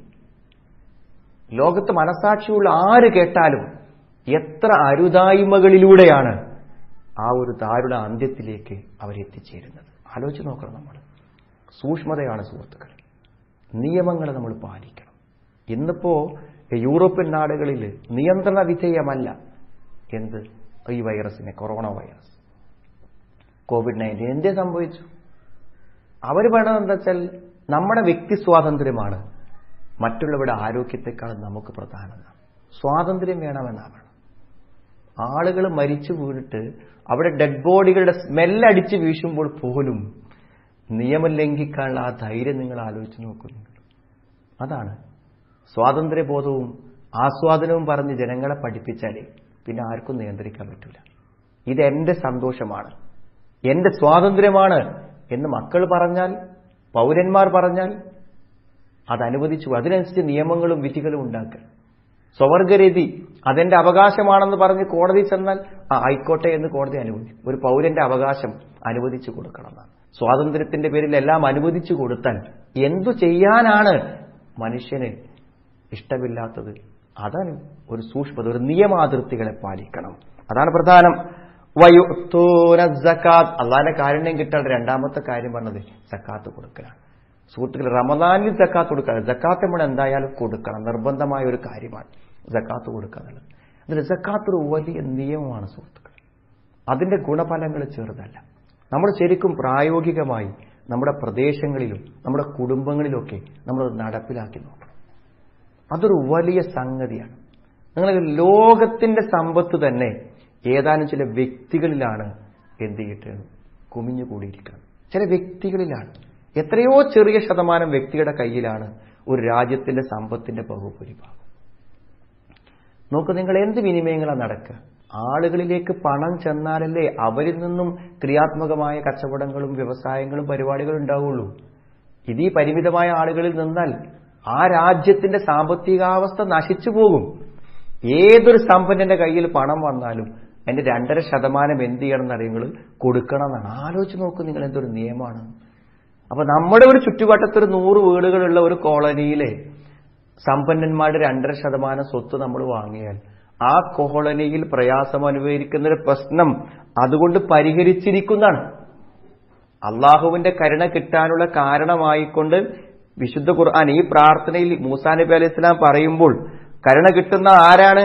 ലോകത്ത് മനസാക്ഷിയുള്ള ആര് കേട്ടാലും എത്ര അരുതായ്മകളിലൂടെയാണ് ആ ഒരു ദാരുണ അന്ത്യത്തിലേക്ക് അവരെത്തിച്ചേരുന്നത് ആലോചിച്ച് നോക്കണം നമ്മൾ സൂക്ഷ്മതയാണ് സുഹൃത്തുക്കൾ നിയമങ്ങൾ നമ്മൾ പാലിക്കണം ഇന്നിപ്പോ യൂറോപ്യൻ നാടുകളിൽ നിയന്ത്രണ വിധേയമല്ല എന്ത് ഈ വൈറസിനെ കൊറോണ വൈറസ് കോവിഡ് നയൻറ്റീൻ എന്തേ സംഭവിച്ചു അവർ വേണ്ടത് എന്താ വെച്ചാൽ നമ്മുടെ വ്യക്തി സ്വാതന്ത്ര്യമാണ് മറ്റുള്ളവരുടെ ആരോഗ്യത്തെക്കാൾ നമുക്ക് പ്രധാനം സ്വാതന്ത്ര്യം വേണമെന്നാണ് ആളുകൾ മരിച്ചു വീണിട്ട് അവിടെ ഡെഡ് ബോഡികളുടെ സ്മെല്ലടിച്ച് വീശുമ്പോൾ പോലും നിയമം ലംഘിക്കാനുള്ള ആ ധൈര്യം നിങ്ങൾ ആലോചിച്ച് നോക്കുന്നു അതാണ് സ്വാതന്ത്ര്യബോധവും ആസ്വാദനവും പറഞ്ഞ് ജനങ്ങളെ പഠിപ്പിച്ചാലേ പിന്നെ ആർക്കും നിയന്ത്രിക്കാൻ പറ്റില്ല ഇത് എന്റെ സന്തോഷമാണ് എന്റെ സ്വാതന്ത്ര്യമാണ് എന്ന് മക്കൾ പറഞ്ഞാൽ പൗരന്മാർ പറഞ്ഞാൽ അത് അനുവദിച്ചു അതിനനുസരിച്ച് നിയമങ്ങളും വിധികളും ഉണ്ടാക്കുക സ്വവർഗരീതി അതെന്റെ അവകാശമാണെന്ന് പറഞ്ഞ് കോടതി ചെന്നാൽ ആ ആയിക്കോട്ടെ എന്ന് കോടതി അനുവദിക്കും ഒരു പൗരന്റെ അവകാശം അനുവദിച്ചു കൊടുക്കണമെന്നാണ് സ്വാതന്ത്ര്യത്തിന്റെ പേരിൽ എല്ലാം അനുവദിച്ചു കൊടുത്താൽ എന്തു ചെയ്യാനാണ് മനുഷ്യന് ഇഷ്ടമില്ലാത്തത് അതാണ് ഒരു സൂക്ഷ്മത ഒരു നിയമാതിർത്തികളെ പാലിക്കണം അതാണ് പ്രധാനം വയുത്തൂനക്കാത്ത് അള്ളാന്റെ കാരുണ്യം കിട്ടാൻ രണ്ടാമത്തെ കാര്യം പറഞ്ഞത് സക്കാത്ത് കൊടുക്കലാണ് സുഹൃത്തുക്കൾ റമദാനിൽ ജക്കാത്ത് കൊടുക്കുക ജക്കാത്ത് നമ്മൾ എന്തായാലും കൊടുക്കണം നിർബന്ധമായ ഒരു കാര്യമാണ് ജക്കാത്ത് കൊടുക്കുക എന്നുള്ളത് അതിൽ ജക്കാത്ത് ഒരു വലിയ നിയമമാണ് സുഹൃത്തുക്കൾ അതിന്റെ ഗുണഫലങ്ങൾ ചെറുതല്ല നമ്മൾ ശരിക്കും പ്രായോഗികമായി നമ്മുടെ പ്രദേശങ്ങളിലും നമ്മുടെ കുടുംബങ്ങളിലൊക്കെ നമ്മൾ നടപ്പിലാക്കി നോക്കണം അതൊരു വലിയ സംഗതിയാണ് നിങ്ങൾ ലോകത്തിന്റെ സമ്പത്ത് തന്നെ ഏതാനും ചില വ്യക്തികളിലാണ് എന്ത് ചെയ്തിട്ട് കുമിഞ്ഞുകൂടിയിരിക്കുന്നത് ചില വ്യക്തികളിലാണ് എത്രയോ ചെറിയ ശതമാനം വ്യക്തിയുടെ കയ്യിലാണ് ഒരു രാജ്യത്തിന്റെ സമ്പത്തിന്റെ ബഹുഭൂരിഭാഗം നോക്ക് നിങ്ങൾ എന്ത് വിനിമയങ്ങളാണ് നടക്കുക ആളുകളിലേക്ക് പണം ചെന്നാലല്ലേ അവരിൽ നിന്നും ക്രിയാത്മകമായ കച്ചവടങ്ങളും വ്യവസായങ്ങളും പരിപാടികളും ഉണ്ടാവുള്ളൂ ഇത് ഈ പരിമിതമായ ആളുകളിൽ നിന്നാൽ ആ രാജ്യത്തിന്റെ സാമ്പത്തികാവസ്ഥ നശിച്ചു പോകും ഏതൊരു സമ്പന്നന്റെ കയ്യിൽ പണം വന്നാലും അതിന്റെ രണ്ടര ശതമാനം എന്ത് ചെയ്യണം എന്നറിയുമ്പോൾ കൊടുക്കണം എന്നാണ് ആലോചിച്ച് നോക്കൂ നിങ്ങൾ എന്തൊരു നിയമമാണ് അപ്പൊ നമ്മുടെ ഒരു ചുറ്റുവട്ടത്തൊരു നൂറ് വീടുകളുള്ള ഒരു കോളനിയിലെ സമ്പന്നന്മാരുടെ രണ്ടര ശതമാനം സ്വത്ത് നമ്മൾ വാങ്ങിയാൽ ആ കോളനിയിൽ പ്രയാസം അനുഭവിക്കുന്ന ഒരു പ്രശ്നം അതുകൊണ്ട് പരിഹരിച്ചിരിക്കുന്നതാണ് അള്ളാഹുവിന്റെ കരുണ കിട്ടാനുള്ള കാരണമായിക്കൊണ്ട് വിശുദ്ധ ഖുർആൻ ഈ പ്രാർത്ഥനയിൽ മൂസാ നബി അലൈഹി സ്വലാം പറയുമ്പോൾ കരുണ കിട്ടുന്ന ആരാണ്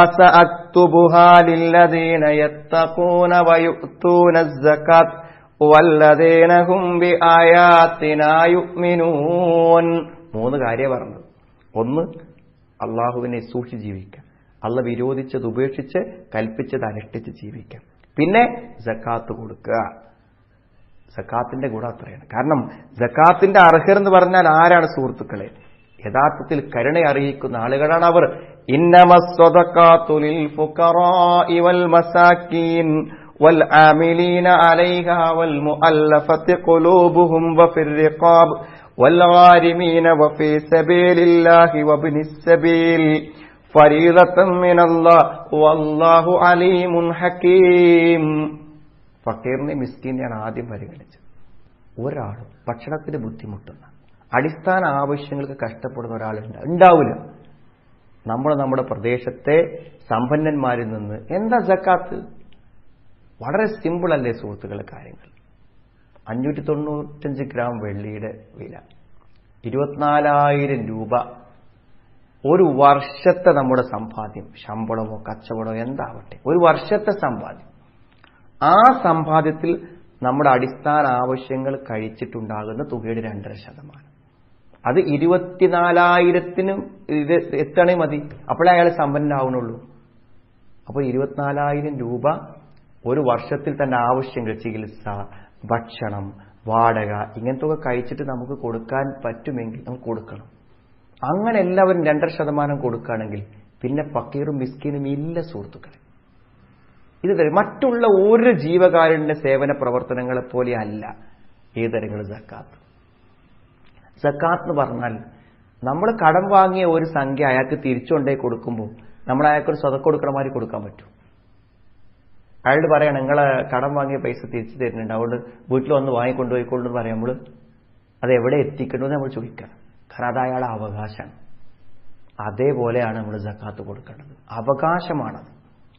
മൂന്ന് കാര്യം പറഞ്ഞത് ഒന്ന് അള്ളാഹുവിനെ സൂക്ഷിച്ച് ജീവിക്കുക അള്ള വിരോധിച്ചത് ഉപേക്ഷിച്ച് കൽപ്പിച്ചത് അനുഷ്ഠിച്ച് ജീവിക്കാം പിന്നെ ജക്കാത്ത് കൊടുക്കുക ജക്കാത്തിന്റെ ഗുണം അത്രയാണ് കാരണം ജക്കാത്തിന്റെ അർഹർ എന്ന് പറഞ്ഞാൽ ആരാണ് സുഹൃത്തുക്കളെ യഥാർത്ഥത്തിൽ കരുണ അറിയിക്കുന്ന ആളുകളാണ് അവർ ഇന്നമസ്വതക്കാത്തുലിൽ വൽ മസാക്കീൻ والعاملين عليها والمؤلفة قلوبهم وفي الرقاب والغارمين وفي سبيل الله وابن السبيل فريضة من الله والله عليم حكيم ഫക്കീറിനെ മിസ്കീനെയാണ് ആദ്യം പരിഗണിച്ചത് ഒരാളും ഭക്ഷണത്തിന് ബുദ്ധിമുട്ടുന്ന അടിസ്ഥാന ആവശ്യങ്ങൾക്ക് കഷ്ടപ്പെടുന്ന ഒരാളുണ്ട് ഉണ്ടാവില്ല നമ്മൾ നമ്മുടെ പ്രദേശത്തെ സമ്പന്നന്മാരിൽ നിന്ന് എന്താ ജക്കാത്ത് വളരെ സിമ്പിൾ അല്ലേ സുഹൃത്തുക്കളെ കാര്യങ്ങൾ അഞ്ഞൂറ്റി തൊണ്ണൂറ്റഞ്ച് ഗ്രാം വെള്ളിയുടെ വില ഇരുപത്തിനാലായിരം രൂപ ഒരു വർഷത്തെ നമ്മുടെ സമ്പാദ്യം ശമ്പളമോ കച്ചവടമോ എന്താവട്ടെ ഒരു വർഷത്തെ സമ്പാദ്യം ആ സമ്പാദ്യത്തിൽ നമ്മുടെ അടിസ്ഥാന ആവശ്യങ്ങൾ കഴിച്ചിട്ടുണ്ടാകുന്ന തുകയുടെ രണ്ടര ശതമാനം അത് ഇരുപത്തിനാലായിരത്തിന് ഇത് എത്തണേ മതി അപ്പോഴേ അയാൾ സമ്പന്നനാവുന്നുള്ളൂ അപ്പോൾ ഇരുപത്തിനാലായിരം രൂപ ഒരു വർഷത്തിൽ തന്റെ ആവശ്യങ്ങൾ ചികിത്സ ഭക്ഷണം വാടക ഇങ്ങനത്തെ ഒക്കെ കഴിച്ചിട്ട് നമുക്ക് കൊടുക്കാൻ പറ്റുമെങ്കിൽ നമുക്ക് കൊടുക്കണം അങ്ങനെ എല്ലാവരും രണ്ടര ശതമാനം കൊടുക്കുകയാണെങ്കിൽ പിന്നെ ഫക്കീറും മിസ്കിനും ഇല്ല സുഹൃത്തുക്കളെ ഇത് തരും മറ്റുള്ള ഒരു ജീവകാരുണ്യ സേവന പ്രവർത്തനങ്ങളെ പോലെ അല്ല ഏതരങ്ങൾ സക്കാത്ത് സക്കാത്ത് എന്ന് പറഞ്ഞാൽ നമ്മൾ കടം വാങ്ങിയ ഒരു സംഖ്യ അയാൾക്ക് തിരിച്ചുകൊണ്ടേ കൊടുക്കുമ്പോൾ നമ്മൾ അയാൾക്കൊരു സ്വതം കൊടുക്കണ മാതിരി കൊടുക്കാൻ പറ്റും അയാളോട് പറയണം നിങ്ങളെ കടം വാങ്ങിയ പൈസ തിരിച്ചു തരുന്നുണ്ട് അതുകൊണ്ട് വീട്ടിൽ വന്ന് വാങ്ങിക്കൊണ്ടുപോയിക്കൊള്ളു പറയാം നമ്മൾ അത് എവിടെ എത്തിക്കണമെന്ന് നമ്മൾ ചോദിക്കണം കാരണം അത് അയാളെ അവകാശമാണ് അതേപോലെയാണ് നമ്മൾ ജക്കാത്ത് കൊടുക്കേണ്ടത് അവകാശമാണത്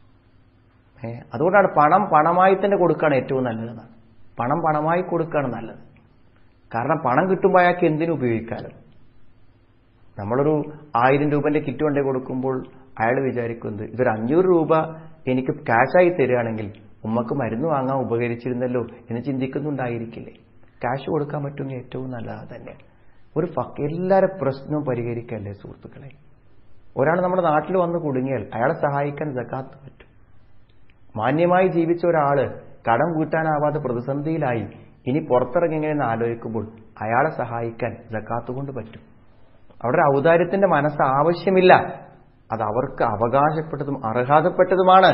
ഏ അതുകൊണ്ടാണ് പണം പണമായി തന്നെ കൊടുക്കുകയാണ് ഏറ്റവും നല്ലതെന്നാണ് പണം പണമായി കൊടുക്കുകയാണ് നല്ലത് കാരണം പണം കിട്ടുമ്പോൾ അയാൾക്ക് എന്തിനു ഉപയോഗിക്കാമല്ലോ നമ്മളൊരു ആയിരം രൂപന്റെ കിറ്റ് കൊണ്ടേ കൊടുക്കുമ്പോൾ അയാൾ വിചാരിക്കുന്നത് ഇതൊരു അഞ്ഞൂറ് രൂപ എനിക്ക് ക്യാഷായി തരികയാണെങ്കിൽ ഉമ്മക്ക് മരുന്ന് വാങ്ങാൻ ഉപകരിച്ചിരുന്നല്ലോ എന്ന് ചിന്തിക്കുന്നുണ്ടായിരിക്കില്ലേ ക്യാഷ് കൊടുക്കാൻ പറ്റുമെങ്കിൽ ഏറ്റവും നല്ലത് തന്നെ ഒരു ഫക്ക് എല്ലാവരും പ്രശ്നവും പരിഹരിക്കല്ലേ സുഹൃത്തുക്കളെ ഒരാൾ നമ്മുടെ നാട്ടിൽ വന്ന് കുടുങ്ങിയാൽ അയാളെ സഹായിക്കാൻ ജക്കാത്ത് പറ്റും മാന്യമായി ജീവിച്ച ഒരാള് കടം വീട്ടാനാവാതെ പ്രതിസന്ധിയിലായി ഇനി പുറത്തിറങ്ങി എങ്ങനെയെന്ന് ആലോചിക്കുമ്പോൾ അയാളെ സഹായിക്കാൻ ജക്കാത്ത് കൊണ്ട് പറ്റും അവിടെ ഔദാര്യത്തിന്റെ മനസ്സ് ആവശ്യമില്ല അത് അവർക്ക് അവകാശപ്പെട്ടതും അർഹാദപ്പെട്ടതുമാണ്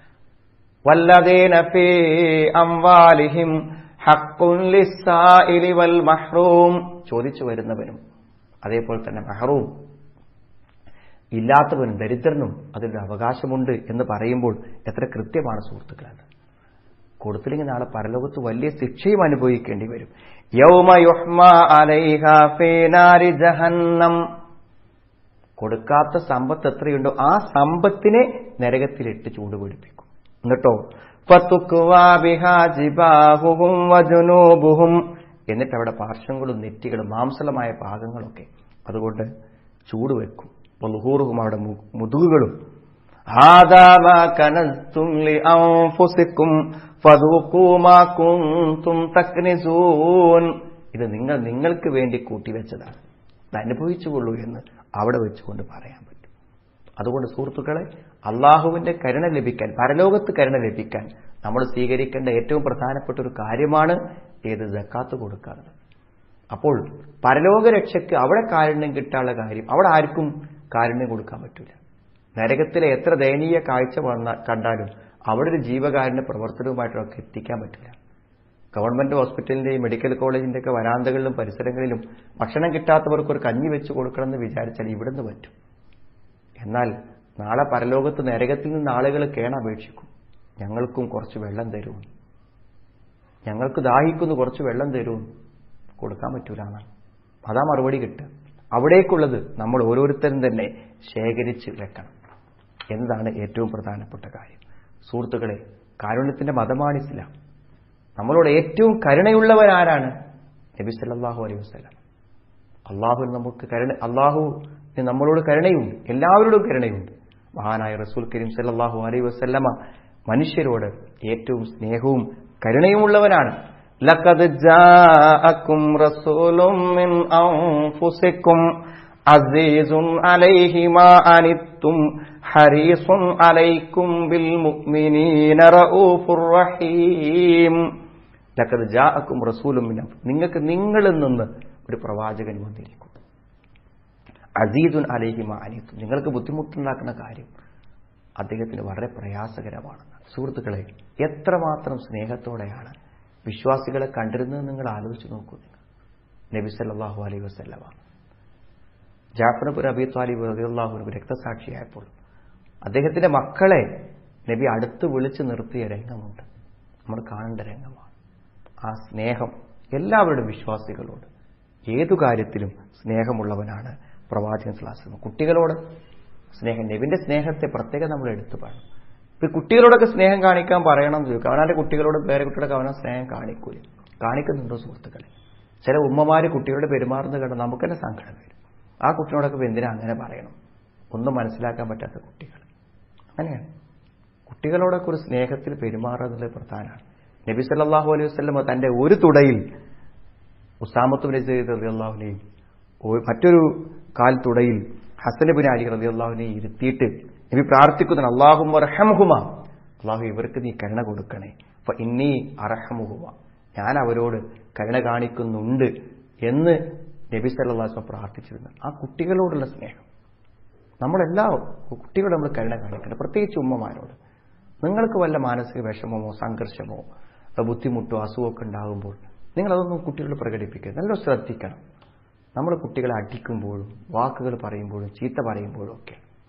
വല്ലതേന ഫീ അംവാലിഹിം ഹഖ്ഖുൻ ലിസ്സായിലി വൽ മഹ്റൂം ചോദിച്ചു വരുന്നവനും അതേപോലെ തന്നെ മഹറൂം ഇല്ലാത്തവനും ദരിദ്രനും അതിലൊരു അവകാശമുണ്ട് എന്ന് പറയുമ്പോൾ എത്ര കൃത്യമാണ് സുഹൃത്തുക്കളത് കൊടുത്തില്ലെങ്കിൽ നാളെ പരലോകത്ത് വലിയ ശിക്ഷയും അനുഭവിക്കേണ്ടി വരും യൗമ യുഹ്മ അലൈഹ ഫീ നാരി ജഹന്നം കൊടുക്കാത്ത സമ്പത്ത് എത്രയുണ്ടോ ആ സമ്പത്തിനെ നരകത്തിലിട്ട് ചൂടുപിടിപ്പിക്കും എന്നിട്ടോ ഫതുക്വാ ബിഹാ ജിബാഹുഹും വജുനൂബുഹും എന്നിട്ട് അവിടെ പാർശ്വങ്ങളും നെറ്റികളും മാംസളമായ ഭാഗങ്ങളൊക്കെ അതുകൊണ്ട് ചൂട് വെക്കും വലുഹൂറുഹും അവിടെ മു- മുതുകുകളും ഹാദാ മാ കനസ്തും ലിഅൻഫുസിക്കും ഫദൂഖൂ മാ കുൻതും തക്നിസൂൻ ഇത് നിങ്ങൾ നിങ്ങൾക്ക് വേണ്ടി കൂട്ടിവെച്ചതാണ് ഇത് അനുഭവിച്ചുകൊള്ളൂ എന്ന് അവിടെ വെച്ചുകൊണ്ട് പറയാൻ പറ്റും അതുകൊണ്ട് സുഹൃത്തുക്കളെ അള്ളാഹുവിന്റെ കരുണ ലഭിക്കാൻ പരലോകത്ത് കരുണ ലഭിക്കാൻ നമ്മൾ സ്വീകരിക്കേണ്ട ഏറ്റവും പ്രധാനപ്പെട്ട ഒരു കാര്യമാണ് ഏത് ജക്കാത്ത് കൊടുക്കാറുള്ളത് അപ്പോൾ പരലോക രക്ഷയ്ക്ക് അവിടെ കാരുണ്യം കിട്ടാനുള്ള കാര്യം അവിടെ ആർക്കും കാരുണ്യം കൊടുക്കാൻ പറ്റില്ല നരകത്തിലെ എത്ര ദയനീയ കാഴ്ച വന്ന കണ്ടാലും അവിടെ ഒരു ജീവകാരുണ്യ പ്രവർത്തനവുമായിട്ടൊക്കെ എത്തിക്കാൻ പറ്റില്ല ഗവൺമെന്റ് ഹോസ്പിറ്റലിന്റെയും മെഡിക്കൽ കോളേജിന്റെ ഒക്കെ വരാന്തകളിലും പരിസരങ്ങളിലും ഭക്ഷണം കിട്ടാത്തവർക്ക് ഒരു കഞ്ഞി വെച്ച് കൊടുക്കണമെന്ന് വിചാരിച്ചാൽ ഇവിടുന്ന് പറ്റും എന്നാൽ നാളെ പരലോകത്ത് നരകത്തിൽ നിന്ന് ആളുകൾ കേണപേക്ഷിക്കും ഞങ്ങൾക്കും കുറച്ച് വെള്ളം തരൂ ഞങ്ങൾക്ക് ദാഹിക്കുന്നു കുറച്ച് വെള്ളം തരൂ കൊടുക്കാൻ പറ്റൂല എന്നാണ് അതാ മറുപടി കിട്ടുക അവിടേക്കുള്ളത് നമ്മൾ ഓരോരുത്തരും തന്നെ ശേഖരിച്ച് വെക്കണം എന്നതാണ് ഏറ്റവും പ്രധാനപ്പെട്ട കാര്യം സുഹൃത്തുക്കളെ കാരുണ്യത്തിന്റെ മതമാണ് ഇസ്ലാം നമ്മളോട് ഏറ്റവും കരുണയുള്ളവരാരാണ് നബി സല്ലല്ലാഹു അലൈഹി വസല്ലം അള്ളാഹു നമുക്ക് കരുണ അള്ളാഹു നമ്മളോട് കരുണയുണ്ട് എല്ലാവരോടും കരുണയുണ്ട് മഹാനായ റസൂൽ കരീം സല്ലല്ലാഹു അലൈഹി വസല്ലമ മനുഷ്യരോട് ഏറ്റവും സ്നേഹവും കരുണയുമുള്ളവനാണ് ലഖദ് ജാഅക്കും റസൂലും മിൻ അൻഫുസിക്കും അസീസുൻ അലൈഹി മാ അനിത്തും ഹരീസുൻ അലൈക്കും ബിൽ മുഅ്മിനീന റഊഫുർ റഹീം ലഖദ് ജാഅക്കും റസൂലും മിൻ അൻഫുസിക്കും നിങ്ങൾക്ക് നിങ്ങളിൽ നിന്ന് ഒരു പ്രവാചകൻ വന്നിരിക്കും അസീദുൻ അലൈഹി മാ അനിത്തും നിങ്ങൾക്ക് ബുദ്ധിമുട്ടുണ്ടാക്കുന്ന കാര്യം അദ്ദേഹത്തിന് വളരെ പ്രയാസകരമാണ് സുഹൃത്തുക്കളെ എത്രമാത്രം സ്നേഹത്തോടെയാണ് വിശ്വാസികളെ കണ്ടിരുന്നത് നിങ്ങൾ ആലോചിച്ച് നോക്കൂ നിങ്ങൾ നബി സല്ലല്ലാഹു അലൈഹി വസല്ലമ ജാഫർബുർ അബി താലിബ് റളിയല്ലാഹു രക്തസാക്ഷിയായപ്പോൾ അദ്ദേഹത്തിന്റെ മക്കളെ നബി അടുത്ത് വിളിച്ചു നിർത്തിയ രംഗമുണ്ട് നമ്മൾ കാണേണ്ട രംഗമാണ് ആ സ്നേഹം എല്ലാവരുടെ വിശ്വാസികളോട് ഏതു കാര്യത്തിലും സ്നേഹമുള്ളവനാണ് പ്രവാചകൻ സ്ലാസം കുട്ടികളോട് സ്നേഹം നബിന്റെ സ്നേഹത്തെ പ്രത്യേകം നമ്മൾ എടുത്തു പറയണം ഇപ്പൊ ഈ കുട്ടികളോടൊക്കെ സ്നേഹം കാണിക്കാൻ പറയണം എന്ന് ചോദിക്കും അവനാന്റെ കുട്ടികളോട് വേറെ കുട്ടികളൊക്കെ അവനെ സ്നേഹം കാണിക്കൂല കാണിക്കുന്നുണ്ടോ സുഹൃത്തുക്കളെ ചില ഉമ്മമാര് കുട്ടികളോട് പെരുമാറുന്നത് കണ്ട് നമുക്ക് തന്നെ സങ്കടം വരും ആ കുട്ടിയോടൊക്കെ ഇപ്പൊ എന്തിനാ അങ്ങനെ പറയണം ഒന്നും മനസ്സിലാക്കാൻ പറ്റാത്ത കുട്ടികൾ അങ്ങനെയാണ് കുട്ടികളോടൊക്കെ ഒരു സ്നേഹത്തിൽ പെരുമാറുക എന്നുള്ളത് പ്രധാനമാണ് നബി സല്ലല്ലാഹു അലൈഹി വസല്ലം തന്റെ ഒരു തുടയിൽ ഉസാമത്തുബിൻ റളിയല്ലാഹുവിനെയും മറ്റൊരു കാൽ തുടയിൽ ഹസനബിൻ അലി റളിയല്ലാഹുവിനെ ഇരുത്തിയിട്ട് നബി പ്രാർത്ഥിക്കുന്നതാണ് അള്ളാഹും അർഹംഹുമ അള്ളാഹു ഇവർക്ക് നീ കരുണ കൊടുക്കണേ അപ്പൊ ഇന്നീ അർഹമുഹുമ ഞാൻ അവരോട് കരുണ കാണിക്കുന്നുണ്ട് എന്ന് നബി സല്ലാസ്വം പ്രാർത്ഥിച്ചിരുന്നു ആ കുട്ടികളോടുള്ള സ്നേഹം നമ്മളെല്ലാ കുട്ടികളോട് നമ്മൾ കരുണ കാണിക്കണം പ്രത്യേകിച്ച് ഉമ്മമാരോട് നിങ്ങൾക്ക് വല്ല മാനസിക വിഷമമോ സംഘർഷമോ ബുദ്ധിമുട്ടോ അസുഖമൊക്കെ ഉണ്ടാകുമ്പോൾ നിങ്ങളതൊന്നും കുട്ടികളോട് പ്രകടിപ്പിക്കരുത് നല്ല ശ്രദ്ധിക്കണം നമ്മൾ കുട്ടികളെ അടിക്കുമ്പോഴും വാക്കുകൾ പറയുമ്പോഴും ചീത്ത പറയുമ്പോഴും ഒക്കെ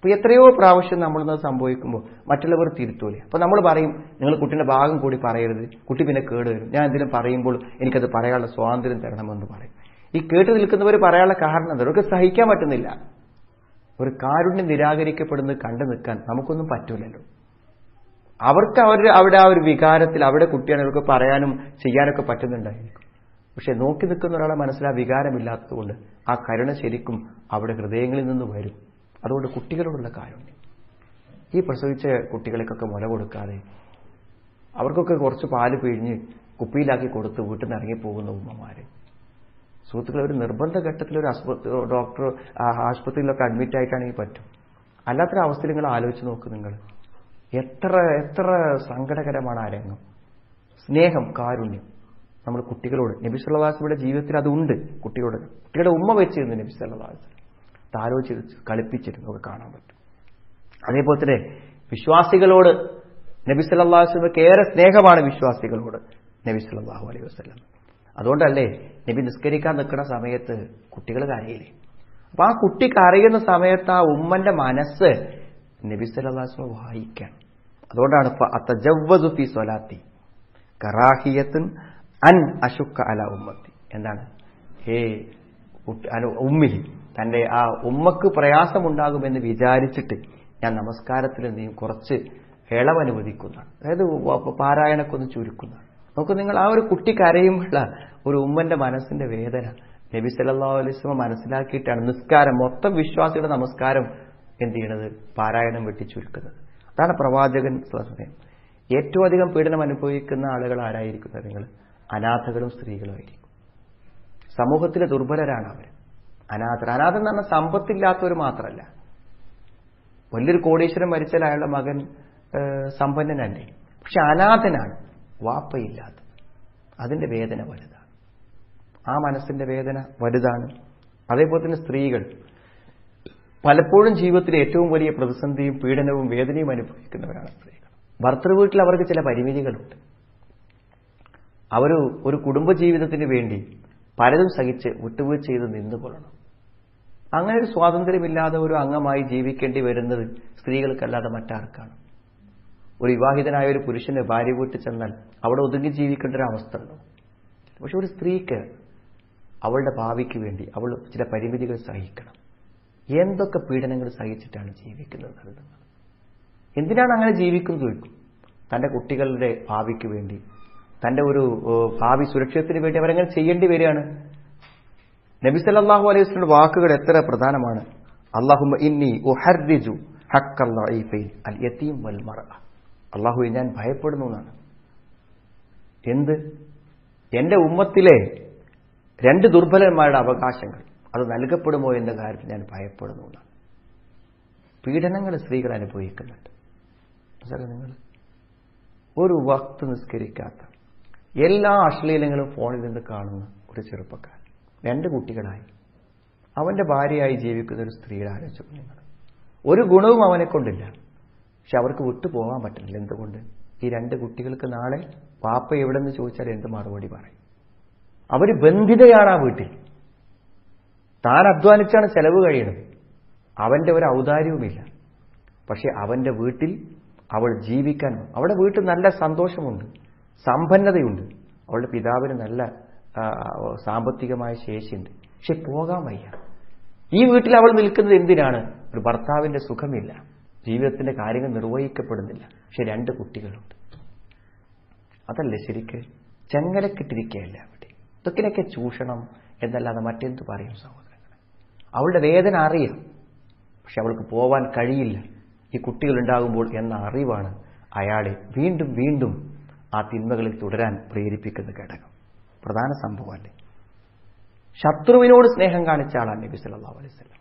അപ്പൊ എത്രയോ പ്രാവശ്യം നമ്മളിത് സംഭവിക്കുമ്പോൾ മറ്റുള്ളവർ തിരുത്തൂലേ അപ്പൊ നമ്മൾ പറയും നിങ്ങൾ കുട്ടീന്റെ ഭാഗം കൂടി പറയരുത് കുട്ടി പിന്നെ കേട് വരും ഞാൻ എന്തെങ്കിലും പറയുമ്പോൾ എനിക്കത് പറയാനുള്ള സ്വാതന്ത്ര്യം തരണമെന്ന് പറയും ഈ കേട്ട് നിൽക്കുന്നവർ പറയാനുള്ള കാരണം എന്താ അവർക്ക് സഹിക്കാൻ പറ്റുന്നില്ല ഒരു കാരുണ്യം നിരാകരിക്കപ്പെടുന്നത് കണ്ടു നിൽക്കാൻ നമുക്കൊന്നും പറ്റൂലല്ലോ അവർക്ക് അവർ അവിടെ ആ ഒരു വികാരത്തിൽ അവിടെ കുട്ടിയാണ് അവർക്ക് പറയാനും ചെയ്യാനൊക്കെ പറ്റുന്നുണ്ടായിരിക്കും പക്ഷെ നോക്കി നിൽക്കുന്ന ഒരാളെ മനസ്സിൽ ആ വികാരമില്ലാത്തതുകൊണ്ട് ആ കരുണ ശരിക്കും അവിടെ ഹൃദയങ്ങളിൽ നിന്ന് വരും അതുകൊണ്ട് കുട്ടികളോടുള്ള കാരുണ്യം ഈ പ്രസവിച്ച കുട്ടികൾക്കൊക്കെ മുല കൊടുക്കാതെ അവർക്കൊക്കെ കുറച്ച് പാല് പിഴിഞ്ഞ് കുപ്പിയിലാക്കി കൊടുത്ത് വീട്ടിൽ നിന്ന് ഇറങ്ങിപ്പോകുന്ന ഉമ്മമാര് സുഹൃത്തുക്കളെ ഒരു നിർബന്ധ ഘട്ടത്തിൽ ഒരു ആസ്പത്രി ഡോക്ടർ ആശുപത്രിയിലൊക്കെ അഡ്മിറ്റ് ആയിട്ടാണെങ്കിൽ പറ്റും അല്ലാത്തൊരു അവസ്ഥയിൽ നിങ്ങൾ ആലോചിച്ച് നോക്ക് നിങ്ങൾ എത്ര എത്ര സങ്കടകരമാണ് ആ രംഗം സ്നേഹം കാരുണ്യം നമ്മൾ കുട്ടികളോട് നബി സല്ലാസിയുടെ ജീവിതത്തിൽ അതുണ്ട് കുട്ടികളോട് കുട്ടികളുടെ ഉമ്മ വെച്ചിരുന്നു നബി സല്ലാസ് താലോചിച്ച് കളിപ്പിച്ചിരുന്നു ഒക്കെ കാണാൻ പറ്റും അതേപോലെ തന്നെ വിശ്വാസികളോട് നബി സല്ലാസ്ലമക്ക് ഏറെ സ്നേഹമാണ് വിശ്വാസികളോട് നബി സല്ലാഹു അലൈഹി വസ്ലം അതുകൊണ്ടല്ലേ നബി നിസ്കരിക്കാൻ നിൽക്കുന്ന സമയത്ത് കുട്ടികൾ കരയില്ലേ അപ്പൊ ആ കുട്ടി കരയുന്ന സമയത്ത് ആ ഉമ്മന്റെ മനസ്സ് നബി സല്ലാസ്മ വായിക്കാൻ അതുകൊണ്ടാണ് ഫി സ്വലാത്തി കറാഹിയത്തുൻ അൻ അശുക്ക അല ഉമ്മത്തി എന്താണ് ഹേ ഉമ്മിൽ തന്റെ ആ ഉമ്മക്ക് പ്രയാസമുണ്ടാകുമെന്ന് വിചാരിച്ചിട്ട് ഞാൻ നമസ്കാരത്തിൽ എന്തെയും കുറച്ച് ഇളവ് അനുവദിക്കുന്നതാണ് അതായത് പാരായണൊക്കെ ഒന്ന് ചുരുക്കുന്നതാണ് നമുക്ക് നിങ്ങൾ ആ ഒരു കുട്ടി കരയുമ്പോഴുള്ള ഒരു ഉമ്മന്റെ മനസ്സിന്റെ വേദന നബി സല്ലാ അലൈസ്മ മനസ്സിലാക്കിയിട്ടാണ് നിസ്കാരം മൊത്തം വിശ്വാസിയുടെ നമസ്കാരം എന്ത് ചെയ്യണത് പാരായണം വെട്ടി ചുരുക്കുന്നത് അതാണ് പ്രവാചകൻ സമയം ഏറ്റവും അധികം പീഡനം അനുഭവിക്കുന്ന ആളുകൾ ആരായിരിക്കുന്നത് നിങ്ങൾ അനാഥകളും സ്ത്രീകളുമായിരിക്കും സമൂഹത്തിലെ ദുർബലരാണ് അവർ അനാഥർ അനാഥൻ എന്ന് പറഞ്ഞാൽ സമ്പത്തില്ലാത്തവർ മാത്രമല്ല വലിയൊരു കോടീശ്വരൻ മരിച്ചാൽ അയാളുടെ മകൻ സമ്പന്നനല്ലേ പക്ഷെ അനാഥനാണ് വാപ്പയില്ലാത്ത അതിന്റെ വേദന വലുതാണ് ആ മനസ്സിന്റെ വേദന വലുതാണ് അതേപോലെ തന്നെ സ്ത്രീകൾ പലപ്പോഴും ജീവിതത്തിൽ ഏറ്റവും വലിയ പ്രതിസന്ധിയും പീഡനവും വേദനയും അനുഭവിക്കുന്നവരാണ് സ്ത്രീകൾ ഭർത്തൃ വീട്ടിൽ അവർക്ക് ചില പരിമിതികളുണ്ട് അവർ ഒരു കുടുംബജീവിതത്തിന് വേണ്ടി പലതും സഹിച്ച് വിട്ടുവീഴ്ച ചെയ്ത് നിന്നുകൊള്ളണം അങ്ങനെ ഒരു സ്വാതന്ത്ര്യമില്ലാതെ ഒരു അംഗമായി ജീവിക്കേണ്ടി വരുന്നത് സ്ത്രീകൾക്കല്ലാതെ മറ്റാർക്കാണ് ഒരു വിവാഹിതനായ ഒരു പുരുഷന് ഭാര്യ വീട്ടിൽ ചെന്നാൽ അവിടെ ഒതുങ്ങി ജീവിക്കേണ്ട ഒരു അവസ്ഥ ഉണ്ടോ പക്ഷെ ഒരു സ്ത്രീക്ക് അവളുടെ ഭാവിക്ക് വേണ്ടി അവൾ ചില പരിമിതികൾ സഹിക്കണം എന്തൊക്കെ പീഡനങ്ങൾ സഹിച്ചിട്ടാണ് ജീവിക്കുന്നത് കരുതുന്നത് എന്തിനാണ് അങ്ങനെ ജീവിക്കുന്നത് ചോദിക്കും തന്റെ കുട്ടികളുടെ ഭാവിക്ക് വേണ്ടി തന്റെ ഒരു ഭാവി സുരക്ഷിതത്തിന് വേണ്ടി അവരങ്ങനെ ചെയ്യേണ്ടി വരികയാണ് നബി സല്ലല്ലാഹു അലൈഹി വസല്ലം വാക്കുകൾ എത്ര പ്രധാനമാണ് അല്ലാഹുമ്മ ഇന്നി ഉഹർരിജു ഹഖ്ഖൽ ദഈഫൈൻ അൽ യതീം വൽ മർഅ അല്ലാഹു ഞാൻ ഭയപ്പെടുന്നു എന്നാണ് എന്ത് എന്റെ ഉമ്മത്തിലെ രണ്ട് ദുർബലന്മാരുടെ അവകാശങ്ങൾ അത് നൽകപ്പെടുമോ എന്ന കാര്യത്തിൽ ഞാൻ ഭയപ്പെടുന്നു എന്നാണ് പീഡനങ്ങൾ സ്ത്രീകൾ അനുഭവിക്കുന്നുണ്ട് നിങ്ങൾ ഒരു വക്ത് നിസ്കരിക്കാത്ത എല്ലാ അശ്ലീലങ്ങളും ഫോണിൽ നിന്ന് കാണുന്ന ഒരു ചെറുപ്പക്കാരൻ രണ്ട് കുട്ടികളായി അവന്റെ ഭാര്യയായി ജീവിക്കുന്ന ഒരു സ്ത്രീയുടെ ആലോചിച്ചു നിങ്ങൾ ഒരു ഗുണവും അവനെ കൊണ്ടില്ല പക്ഷെ അവർക്ക് വിട്ടുപോകാൻ പറ്റുന്നില്ല എന്തുകൊണ്ട് ഈ രണ്ട് കുട്ടികൾക്ക് നാളെ പാപ്പ എവിടെ നിന്ന് ചോദിച്ചാൽ എന്ത് മറുപടി പറയും അവര് ബന്ധിതയാണ് ആ വീട്ടിൽ താൻ അധ്വാനിച്ചാണ് ചെലവ് കഴിയുന്നത് അവന്റെ ഒരു ഔദാര്യവുമില്ല പക്ഷെ അവന്റെ വീട്ടിൽ അവൾ ജീവിക്കാൻ അവളുടെ വീട്ടിൽ നല്ല സന്തോഷമുണ്ട് സമ്പന്നതയുണ്ട് അവളുടെ പിതാവിന് നല്ല സാമ്പത്തികമായ ശേഷിയുണ്ട് പക്ഷെ പോകാൻ വയ്യ ഈ വീട്ടിൽ അവൾ നിൽക്കുന്നത് എന്തിനാണ് ഒരു ഭർത്താവിന്റെ സുഖമില്ല ജീവിതത്തിന്റെ കാര്യങ്ങൾ നിർവഹിക്കപ്പെടുന്നില്ല പക്ഷെ രണ്ട് കുട്ടികളുണ്ട് അതല്ലേ ശരിക്ക് ചെങ്ങലക്കിട്ടിരിക്കുകയല്ല അവിടെ ഇതൊക്കെ ചൂഷണം എന്നല്ലാതെ മറ്റെന്ത് പറയും സഹോദരങ്ങളെ അവളുടെ വേദന അറിയാം പക്ഷെ അവൾക്ക് പോവാൻ കഴിയില്ല ഈ കുട്ടികൾ ഉണ്ടാകുമ്പോൾ എന്ന അറിവാണ് അയാളെ വീണ്ടും വീണ്ടും ആ തിന്മകളിൽ തുടരാൻ പ്രേരിപ്പിക്കുന്ന ഘടകം പ്രധാന സംഭവമല്ലേ ശത്രുവിനോട് സ്നേഹം കാണിച്ച ആളാണ് നബി സല്ലല്ലാഹു അലൈഹി വസല്ലം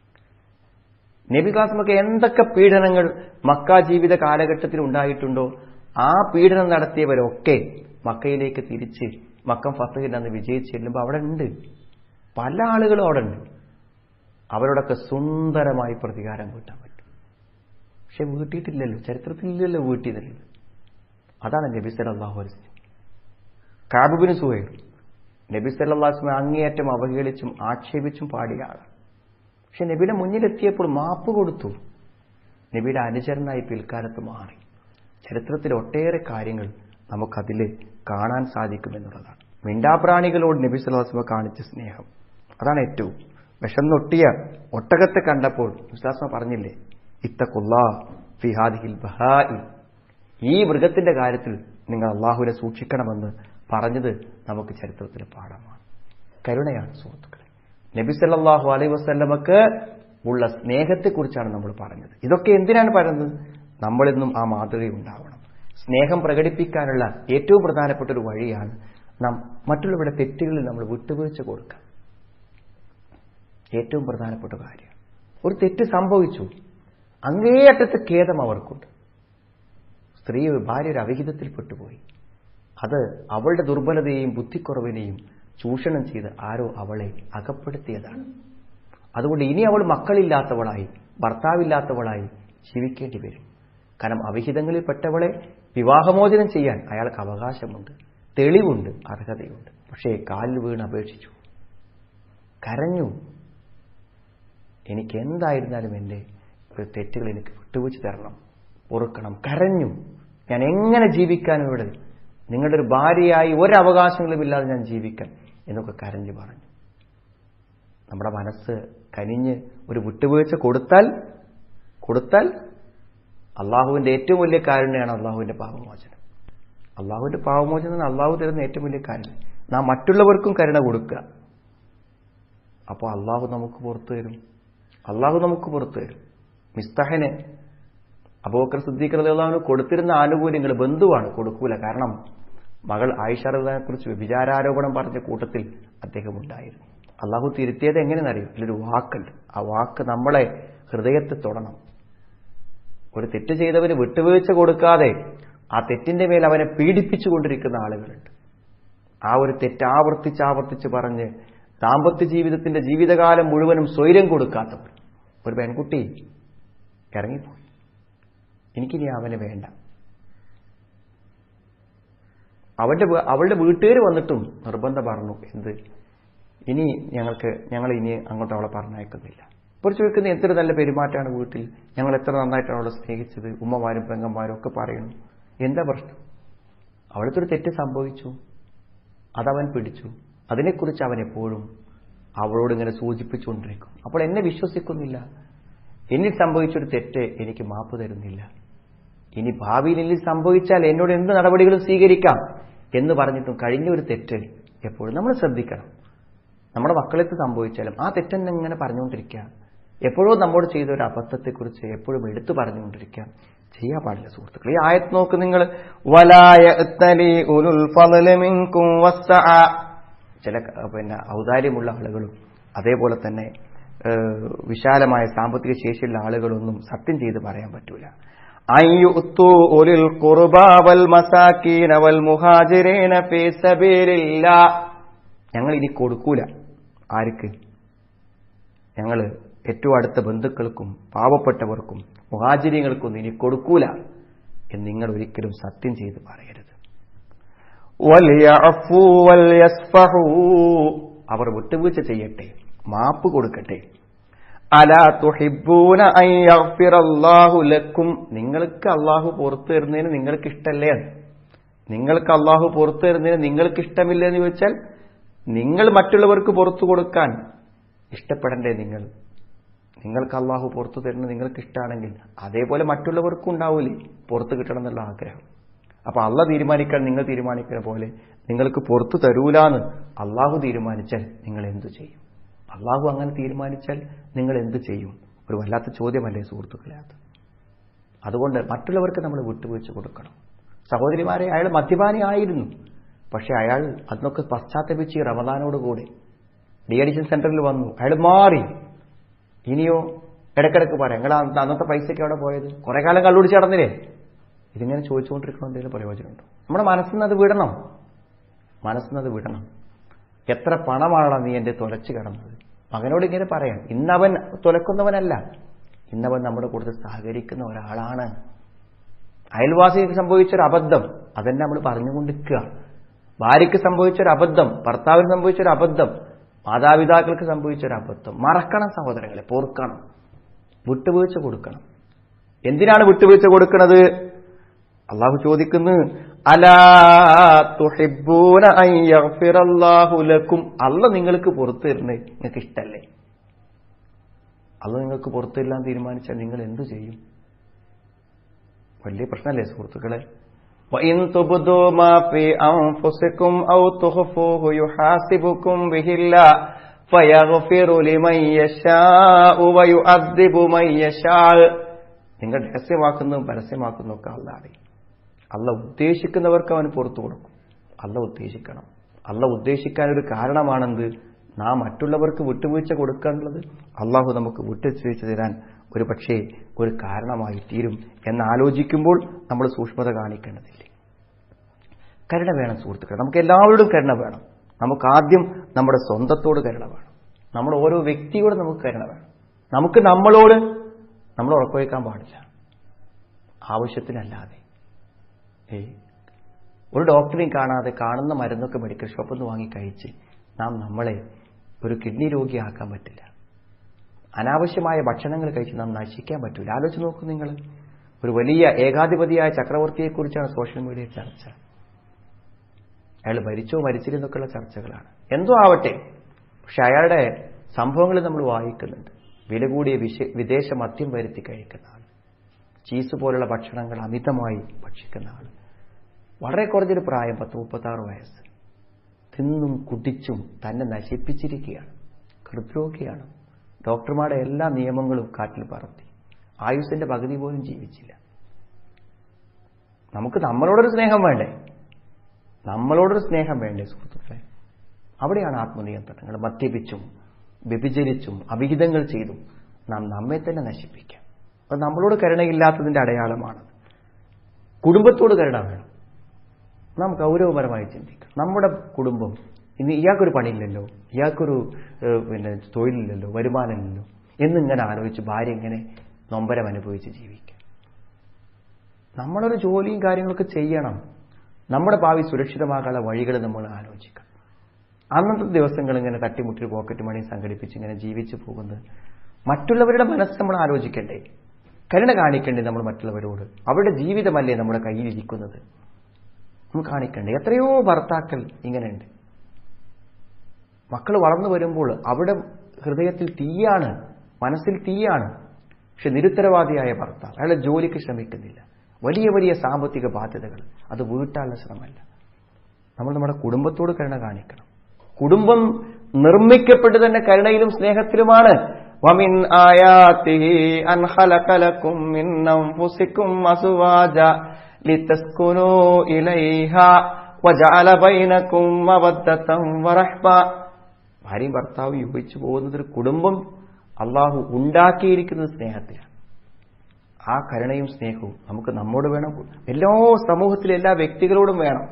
നബി കാസ്മക്ക് എന്തൊക്കെ പീഡനങ്ങൾ മക്ക ജീവിത കാലഘട്ടത്തിൽ ഉണ്ടായിട്ടുണ്ടോ ആ പീഡനം നടത്തിയവരൊക്കെ മക്കയിലേക്ക് തിരിച്ച് മക്കം ഫസഹിൽ അന്ന് വിജയിച്ച് ചെല്ലുമ്പോൾ അവിടെ ഉണ്ട് പല ആളുകളും അവിടെ ഉണ്ട് അവരോടൊക്കെ സുന്ദരമായി പ്രതികാരം വീട്ടാൻ പറ്റും പക്ഷെ വീട്ടിയിട്ടില്ലല്ലോ ചരിത്രത്തിലില്ലല്ലോ വീട്ടിയതല്ലോ അതാണ് നബി സല്ലല്ലാഹു അലൈഹി വസല്ലം കാബുബിന് സുഹൈർ നബി സല്ലാസ്മെ അങ്ങേയറ്റം അവഹേളിച്ചും ആക്ഷേപിച്ചും പാടിയ ആളാണ് പക്ഷെ നബിയുടെ മുന്നിലെത്തിയപ്പോൾ മാപ്പ് കൊടുത്തു നബിയുടെ അനുചരനായി പിൽക്കാലത്ത് മാറി ചരിത്രത്തിൽ ഒട്ടേറെ കാര്യങ്ങൾ നമുക്കതിൽ കാണാൻ സാധിക്കുമെന്നുള്ളതാണ് മിണ്ടാപ്രാണികളോട് നബി സുല്ലാസ്മ കാണിച്ച സ്നേഹം അതാണ് ഏറ്റവും വിഷന്നൊട്ടിയ ഒട്ടകത്തെ കണ്ടപ്പോൾ വിശ്വാസ്മ പറഞ്ഞില്ലേ ഇത്തക്കുല്ലാ ഫിഹാദിഹിൽ ബഹായി ഈ മൃഗത്തിന്റെ കാര്യത്തിൽ നിങ്ങൾ അള്ളാഹുവിനെ സൂക്ഷിക്കണമെന്ന് പറഞ്ഞത് നമുക്ക് ചരിത്രത്തിലെ പാഠമാണ് കരുണയാണ് സുഹൃത്തുക്കളെ നബി സല്ലല്ലാഹു അലൈഹി വസല്ലമക്ക് ഉള്ള സ്നേഹത്തെക്കുറിച്ചാണ് നമ്മൾ പറഞ്ഞത് ഇതൊക്കെ എന്തിനാണ് പറയുന്നത് നമ്മളിന്നും ആ മാതൃക ഉണ്ടാവണം സ്നേഹം പ്രകടിപ്പിക്കാനുള്ള ഏറ്റവും പ്രധാനപ്പെട്ട ഒരു വഴിയാണ് നാം മറ്റുള്ളവരുടെ തെറ്റുകളിൽ നമ്മൾ വിട്ടുവീഴ്ച കൊടുക്കുക ഏറ്റവും പ്രധാനപ്പെട്ട കാര്യം ഒരു തെറ്റ് സംഭവിച്ചു അങ്ങേയറ്റത്തെ ഖേദം അവർക്കുണ്ട് സ്ത്രീ ഭാര്യ ഒരു അവിഹിതത്തിൽ പെട്ടുപോയി അത് അവളുടെ ദുർബലതയെയും ബുദ്ധിക്കുറവിനെയും ചൂഷണം ചെയ്ത് ആരോ അവളെ അകപ്പെടുത്തിയതാണ് അതുകൊണ്ട് ഇനി അവൾ മക്കളില്ലാത്തവളായി ഭർത്താവില്ലാത്തവളായി ജീവിക്കേണ്ടി വരും കാരണം അവിഹിതങ്ങളിൽ പെട്ടവളെ വിവാഹമോചനം ചെയ്യാൻ അയാൾക്ക് അവകാശമുണ്ട് തെളിവുണ്ട് അർഹതയുണ്ട് പക്ഷേ കാലിൽ വീണ് അപേക്ഷിച്ചു കരഞ്ഞു എനിക്ക് എന്തായിരുന്നാലും എൻ്റെ ഒരു തെറ്റുകൾ എനിക്ക് വിട്ടുവെച്ച് തരണം പൊറുക്കണം കരഞ്ഞു ഞാൻ എങ്ങനെ ജീവിക്കാനും ഇവിടെ നിങ്ങളുടെ ഒരു ഭാര്യയായി ഒരവകാശങ്ങളും ഇല്ലാതെ ഞാൻ ജീവിക്കാൻ എന്നൊക്കെ കരഞ്ഞു പറഞ്ഞു നമ്മുടെ മനസ്സ് കനിഞ്ഞ് ഒരു വിട്ടുവീഴ്ച കൊടുത്താൽ കൊടുത്താൽ അള്ളാഹുവിന്റെ ഏറ്റവും വലിയ കാരുണ്യാണ് അള്ളാഹുവിന്റെ പാപമോചനം അള്ളാഹുവിന്റെ പാപമോചനം അള്ളാഹു തരുന്ന ഏറ്റവും വലിയ കാര്യം നാം മറ്റുള്ളവർക്കും കരുണ കൊടുക്കുക അപ്പോൾ അള്ളാഹു നമുക്ക് പുറത്തു തരും അള്ളാഹു നമുക്ക് പുറത്തു തരും മിസ്തഹന് അബോക്കർ സിദ്ദീഖ് കൊടുത്തിരുന്ന ആനുകൂല്യങ്ങൾ ബന്ധുവാണ് കൊടുക്കൂല കാരണം മകൾ ആയിഷാറിനെ കുറിച്ച് വ്യഭിചാരാരോപണം പറഞ്ഞ കൂട്ടത്തിൽ അദ്ദേഹം ഉണ്ടായിരുന്നു അള്ളാഹു തിരുത്തിയത് എങ്ങനെയെന്നറിയും ഇതിലൊരു വാക്കുണ്ട് ആ വാക്ക് നമ്മളെ ഹൃദയത്തെ തൊടണം ഒരു തെറ്റ് ചെയ്തവന് വിട്ടുവീഴ്ച കൊടുക്കാതെ ആ തെറ്റിന്റെ മേൽ അവനെ പീഡിപ്പിച്ചുകൊണ്ടിരിക്കുന്ന ആളുകളുണ്ട് ആ ഒരു തെറ്റ് ആവർത്തിച്ച് ആവർത്തിച്ച് പറഞ്ഞ് ദാമ്പത്യ ജീവിതത്തിന്റെ ജീവിതകാലം മുഴുവനും സ്വൈര്യം കൊടുക്കാത്തവർ ഒരു പെൺകുട്ടി ഇറങ്ങിപ്പോയി എനിക്കിനി അവന് വേണ്ട അവന്റെ അവളുടെ വീട്ടുകാർ വന്നിട്ടും നിർബന്ധം പറഞ്ഞു എന്ത് ഇനി ഞങ്ങൾക്ക് ഞങ്ങൾ ഇനി അങ്ങോട്ട് അവളെ പറഞ്ഞയക്കുന്നില്ല ഇപ്പോൾ ചോദിക്കുന്ന എത്ര നല്ല പെരുമാറ്റമാണ് വീട്ടിൽ ഞങ്ങൾ എത്ര നന്നായിട്ടാണ് അവളെ സ്നേഹിച്ചത് ഉമ്മമാരും പെങ്ങന്മാരും ഒക്കെ പറയുന്നു എന്താ പ്രശ്നം അവൾക്കൊരു തെറ്റ് സംഭവിച്ചു അതവൻ പിടിച്ചു അതിനെക്കുറിച്ച് അവൻ എപ്പോഴും അവളോട് ഇങ്ങനെ സൂചിപ്പിച്ചുകൊണ്ടിരിക്കും അപ്പോൾ എന്നെ വിശ്വസിക്കുന്നില്ല എന്നിൽ സംഭവിച്ചൊരു തെറ്റ് എനിക്ക് മാപ്പ് തരുന്നില്ല ഇനി ഭാവിയിൽ എന്നിൽ സംഭവിച്ചാൽ എന്നോട് എന്ത് നടപടികളും സ്വീകരിക്കാം എന്ന് പറഞ്ഞിട്ടും കഴിഞ്ഞ ഒരു തെറ്റ് എപ്പോഴും നമ്മൾ ശ്രദ്ധിക്കണം നമ്മുടെ മക്കളെത്ത് സംഭവിച്ചാലും ആ തെറ്റെന്നെ ഇങ്ങനെ പറഞ്ഞുകൊണ്ടിരിക്കുക എപ്പോഴോ നമ്മോട് ചെയ്ത ഒരു അബദ്ധത്തെക്കുറിച്ച് എപ്പോഴും എടുത്തു പറഞ്ഞുകൊണ്ടിരിക്കുക ചെയ്യാൻ പാടില്ല സുഹൃത്തുക്കൾ ഈ ആയത്ത് നോക്ക് നിങ്ങൾ ചില പിന്നെ ഔദാര്യമുള്ള ആളുകളും അതേപോലെ തന്നെ വിശാലമായ സാമ്പത്തിക ശേഷിയുള്ള ആളുകളൊന്നും സത്യം ചെയ്ത് പറയാൻ പറ്റൂല ഞങ്ങൾ ഇനി കൊടുക്കൂല ആർക്ക് ഞങ്ങൾ ഏറ്റവും അടുത്ത ബന്ധുക്കൾക്കും പാവപ്പെട്ടവർക്കും മുഹാചര്യങ്ങൾക്കൊന്നും ഇനി കൊടുക്കൂല എന്ന് നിങ്ങൾ ഒരിക്കലും സത്യം ചെയ്ത് പറയരുത് അവർ വിട്ടുവീഴ്ച ചെയ്യട്ടെ മാപ്പ് കൊടുക്കട്ടെ അലാ തുഹിബൂന ലക്കും നിങ്ങൾക്ക് അള്ളാഹു പുറത്തു തരുന്നതിന് നിങ്ങൾക്ക് ഇഷ്ടമല്ലേ നിങ്ങൾക്ക് അള്ളാഹു പുറത്തു തരുന്നതിന് നിങ്ങൾക്ക് ഇഷ്ടമില്ല എന്ന് ചോദിച്ചാൽ നിങ്ങൾ മറ്റുള്ളവർക്ക് പുറത്തു കൊടുക്കാൻ ഇഷ്ടപ്പെടണ്ടേ നിങ്ങൾ നിങ്ങൾക്ക് അള്ളാഹു പുറത്തു തരുന്നത് നിങ്ങൾക്ക് ഇഷ്ടമാണെങ്കിൽ അതേപോലെ മറ്റുള്ളവർക്കും ഉണ്ടാവില്ലേ പുറത്ത് കിട്ടണം എന്നുള്ള ആഗ്രഹം അപ്പൊ അള്ള തീരുമാനിക്കാൻ നിങ്ങൾ തീരുമാനിക്കുന്ന പോലെ നിങ്ങൾക്ക് പുറത്തു തരൂലാന്ന് അള്ളാഹു തീരുമാനിച്ചാൽ നിങ്ങൾ എന്തു ചെയ്യും അള്ളാഹു അങ്ങനെ തീരുമാനിച്ചാൽ നിങ്ങൾ എന്ത് ചെയ്യും ഒരു വല്ലാത്ത ചോദ്യമല്ലേ സുഹൃത്തുക്കളെ അത് അതുകൊണ്ട് മറ്റുള്ളവർക്ക് നമ്മൾ വിട്ടുവീഴ്ച കൊടുക്കണം സഹോദരിമാരെ അയാൾ മദ്യപാനി ആയിരുന്നു പക്ഷെ അയാൾ അതിനൊക്കെ പശ്ചാത്തപിച്ച് ഈ റമദാനോടുകൂടി ഡി അഡിഷൻ സെന്ററിൽ വന്നു അയാൾ മാറി ഇനിയോ ഇടക്കിടക്ക് പറയാം നിങ്ങൾ അന്നത്തെ പൈസയ്ക്ക് അവിടെ പോയത് കുറെ കാലം കള്ളുപിടിച്ച് നടന്നില്ലേ ഇതിങ്ങനെ ചോദിച്ചുകൊണ്ടിരിക്കണം എന്തെങ്കിലും പ്രയോജനമുണ്ടോ നമ്മുടെ മനസ്സിൽ നിന്ന് അത് വിടണം മനസ്സിൽ നിന്ന് അത് വിടണം എത്ര പണമാണോ നീ എന്റെ തുലച്ചു കിടന്നത് മകനോട് ഇങ്ങനെ പറയാം ഇന്നവൻ തുലക്കുന്നവനല്ല ഇന്നവൻ നമ്മുടെ കൂടുതൽ സഹകരിക്കുന്ന ഒരാളാണ് അയൽവാസിക്ക് സംഭവിച്ചൊരു അബദ്ധം അതന്നെ നമ്മൾ പറഞ്ഞുകൊണ്ടിരിക്കുക ഭാര്യയ്ക്ക് സംഭവിച്ചൊരു അബദ്ധം ഭർത്താവിന് സംഭവിച്ചൊരു അബദ്ധം മാതാപിതാക്കൾക്ക് സംഭവിച്ചൊരു അബദ്ധം മറക്കണം സഹോദരങ്ങളെ പൊറുക്കണം വിട്ടുവീഴ്ച കൊടുക്കണം എന്തിനാണ് വിട്ടുവീഴ്ച കൊടുക്കുന്നത് അള്ളാഹു ചോദിക്കുന്നു അലാ തുഹിബ്ബൂന അൻ യഗ്ഫിറല്ലാഹു ലക്കും അല്ല നിങ്ങൾക്ക് പുറത്തു തരുന്നത് നിങ്ങൾക്ക് ഇഷ്ടല്ലേ അല്ല നിങ്ങൾക്ക് പുറത്തു തരില്ലാൻ തീരുമാനിച്ചാൽ നിങ്ങൾ എന്തു ചെയ്യും വലിയ പ്രശ്നമല്ലേ സുഹൃത്തുക്കളെ وَإِن تُبْدُوا مَا فِي أَنفُسِكُمْ أَوْ تُخْفُوهُ يُحَاسِبُكُم بِهِ اللَّهُ فَيَغْفِرُ لِمَن يَشَاءُ وَيُعَذِّبُ مَن يَشَاءُ നിങ്ങൾ രഹസ്യമാക്കുന്നതും പരസ്യമാക്കുന്നതും ഒക്കെ അല്ല അറിയും അല്ല ഉദ്ദേശിക്കുന്നവർക്ക് അവന് പുറത്തു കൊടുക്കും അല്ല ഉദ്ദേശിക്കണം അല്ല ഉദ്ദേശിക്കാൻ ഒരു കാരണമാണെന്ത് നാം മറ്റുള്ളവർക്ക് വിട്ടുവീഴ്ച കൊടുക്കാനുള്ളത് അള്ളാഹു നമുക്ക് വിട്ടുവീഴ്ച തരാൻ ഒരു പക്ഷേ ഒരു കാരണമായി തീരും എന്നാലോചിക്കുമ്പോൾ നമ്മൾ സൂക്ഷ്മത കാണിക്കേണ്ടതില്ലേ കരുണ വേണം സുഹൃത്തുക്കളെ നമുക്ക് എല്ലാവരോടും കരുണ വേണം നമുക്ക് ആദ്യം നമ്മുടെ സ്വന്തത്തോട് കരുണ വേണം നമ്മുടെ ഓരോ വ്യക്തിയോട് നമുക്ക് കരുണ വേണം നമുക്ക് നമ്മളോട് നമ്മൾ ഉറപ്പുവയ്ക്കാൻ പാടില്ല ആവശ്യത്തിനല്ലാതെ ഏയ് ഒരു ഡോക്ടറെയും കാണാതെ കാണുന്ന മരുന്നൊക്കെ മെഡിക്കൽ ഷോപ്പിൽ നിന്ന് വാങ്ങി കഴിച്ച് നാം നമ്മളെ ഒരു കിഡ്നി രോഗിയാക്കാൻ പറ്റില്ല അനാവശ്യമായ ഭക്ഷണങ്ങൾ കഴിച്ച് നാം നശിക്കാൻ പറ്റില്ല ആലോചിച്ച് നോക്കൂ നിങ്ങൾ ഒരു വലിയ ഏകാധിപതിയായ ചക്രവർത്തിയെക്കുറിച്ചാണ് സോഷ്യൽ മീഡിയയിൽ ചർച്ച അയാൾ മരിച്ചോ മരിച്ചില്ലെന്നൊക്കെയുള്ള ചർച്ചകളാണ് എന്തോ ആവട്ടെ പക്ഷെ അയാളുടെ സംഭവങ്ങൾ നമ്മൾ വായിക്കുന്നുണ്ട് വില കൂടിയ വിശ വിദേശ മദ്യം വരുത്തി കഴിക്കുന്ന ആൾ ചീസ് പോലുള്ള ഭക്ഷണങ്ങൾ അമിതമായി ഭക്ഷിക്കുന്ന ആൾ വളരെ കുറഞ്ഞൊരു പ്രായം പത്ത് മുപ്പത്താറ് വയസ്സ് തിന്നും കുടിച്ചും തന്നെ നശിപ്പിച്ചിരിക്കുകയാണ് ഹൃദ്രോഗിയാണ് ഡോക്ടർമാരുടെ എല്ലാ നിയമങ്ങളും കാറ്റിൽ പറത്തി ആയുസിന്റെ പകുതി പോലും ജീവിച്ചില്ല നമുക്ക് നമ്മളോടൊരു സ്നേഹം വേണ്ടേ നമ്മളോടൊരു സ്നേഹം വേണ്ടേ സുഹൃത്തുക്കളെ അവിടെയാണ് ആത്മനിയന്ത്രണങ്ങൾ മദ്യപിച്ചും വ്യഭിചരിച്ചും അവിഹിതങ്ങൾ ചെയ്തും നാം നമ്മെ തന്നെ നശിപ്പിക്കാം അത് നമ്മളോട് കരുണയില്ലാത്തതിന്റെ അടയാളമാണ് കുടുംബത്തോട് കരുണ വേണം നാം ഗൗരവപരമായി ചിന്തിക്കണം നമ്മുടെ കുടുംബം ഇനി ഇയാൾക്കൊരു പണിയില്ലല്ലോ ഇയാൾക്കൊരു ഏഹ്, പിന്നെ തൊഴിലില്ലല്ലോ വരുമാനമില്ലല്ലോ എന്നിങ്ങനെ ആലോചിച്ച് ഭാര്യ ഇങ്ങനെ നൊമ്പരം അനുഭവിച്ച് ജീവിക്കാം നമ്മളൊരു ജോലിയും കാര്യങ്ങളൊക്കെ ചെയ്യണം നമ്മുടെ ഭാവി സുരക്ഷിതമാകാനുള്ള വഴികൾ നമ്മൾ ആലോചിക്കണം അന്നത്തെ ദിവസങ്ങൾ ഇങ്ങനെ തട്ടിമുട്ടി പോക്കറ്റ് മണി സംഘടിപ്പിച്ച് ഇങ്ങനെ ജീവിച്ചു പോകുന്നത് മറ്റുള്ളവരുടെ മനസ്സ് നമ്മൾ ആലോചിക്കണ്ടേ കരുണ കാണിക്കണ്ടേ നമ്മൾ മറ്റുള്ളവരോട് അവരുടെ ജീവിതമല്ലേ നമ്മുടെ കയ്യിലിരിക്കുന്നത് നമ്മൾ കാണിക്കണ്ടേ എത്രയോ ഭർത്താക്കൾ ഇങ്ങനെയുണ്ട് മക്കൾ വളർന്നു വരുമ്പോൾ അവിടെ ഹൃദയത്തിൽ തീയാണ് മനസ്സിൽ തീയാണ് പക്ഷെ നിരുത്തരവാദിയായ ഭർത്താവ് അയാളെ ജോലിക്ക് ശ്രമിക്കുന്നില്ല വലിയ വലിയ സാമ്പത്തിക ബാധ്യതകൾ അത് വീട്ടാനുള്ള ശ്രമമല്ല നമ്മൾ നമ്മുടെ കുടുംബത്തോട് കരുണ കാണിക്കണം കുടുംബം നിർമ്മിക്കപ്പെട്ട് തന്നെ കരുണയിലും സ്നേഹത്തിലുമാണ് വമിൻ ആയാത്തിഹി അൻ ഖലഖലകും മിൻ അൻഫുസികും അസ്വാജ ലിതസ്കുനൂ ഇലൈഹ വജഅല ബൈനകും മവദ്ദതൻ വറഹ്മ ഭാര്യയും ഭർത്താവും യോജിച്ചു പോകുന്നത് ഒരു കുടുംബം അള്ളാഹു ഉണ്ടാക്കിയിരിക്കുന്നത് സ്നേഹത്തിലാണ് ആ കരുണയും സ്നേഹവും നമുക്ക് നമ്മോട് വേണം എല്ലാ സമൂഹത്തിലെ എല്ലാ വ്യക്തികളോടും വേണം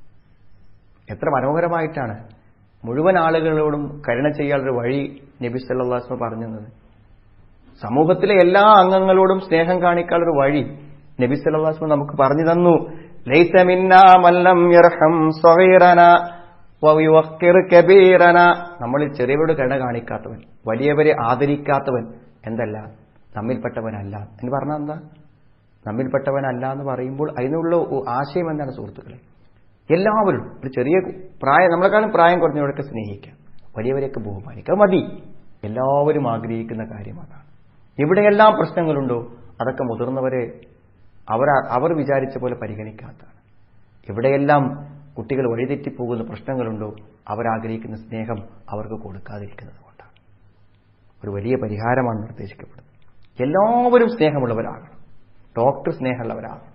എത്ര മനോഹരമായിട്ടാണ് മുഴുവൻ ആളുകളോടും കരുണ ചെയ്യാനുള്ള വഴി നബി സല്ലാസ്മ പറഞ്ഞത് സമൂഹത്തിലെ എല്ലാ അംഗങ്ങളോടും സ്നേഹം കാണിക്കാനുള്ള വഴി നബി സല്ലാസ്മ നമുക്ക് പറഞ്ഞു തന്നു ലൈസ മിന്നാ മല്ലം യർഹം സ്വഗീറന വയുവക്കിർ കബീറന നമ്മളിൽ ചെറിയവരോട് കരുണ കാണിക്കാത്തവൻ വലിയവരെ ആദരിക്കാത്തവൻ എന്തല്ല നമ്മിൽപ്പെട്ടവനല്ല എന്ന് പറഞ്ഞാൽ എന്താ നമ്മിൽപ്പെട്ടവനല്ല എന്ന് പറയുമ്പോൾ അതിനുള്ള ഒ- ആശയം എന്താണ് സുഹൃത്തുക്കളെ എല്ലാവരും ഒരു ചെറിയ പ്രായം നമ്മളെക്കാളും പ്രായം കുറഞ്ഞവരൊക്കെ സ്നേഹിക്കാം വലിയവരെയൊക്കെ ബഹുമാനിക്കാം അത് മതി എല്ലാവരും ആഗ്രഹിക്കുന്ന കാര്യം അതാണ് എവിടെയെല്ലാം പ്രശ്നങ്ങളുണ്ടോ അതൊക്കെ മുതിർന്നവരെ അവർ അവർ വിചാരിച്ച പോലെ പരിഗണിക്കാത്തതാണ് എവിടെയെല്ലാം കുട്ടികൾ വഴിതെറ്റിപ്പോകുന്ന പ്രശ്നങ്ങളുണ്ടോ അവരാഗ്രഹിക്കുന്ന സ്നേഹം അവർക്ക് കൊടുക്കാതിരിക്കുന്നത് കൊണ്ടാണ് ഒരു വലിയ പരിഹാരമാണ് നിർദ്ദേശിക്കപ്പെടുന്നത് എല്ലാവരും സ്നേഹമുള്ളവരാകണം ഡോക്ടർ സ്നേഹമുള്ളവരാകണം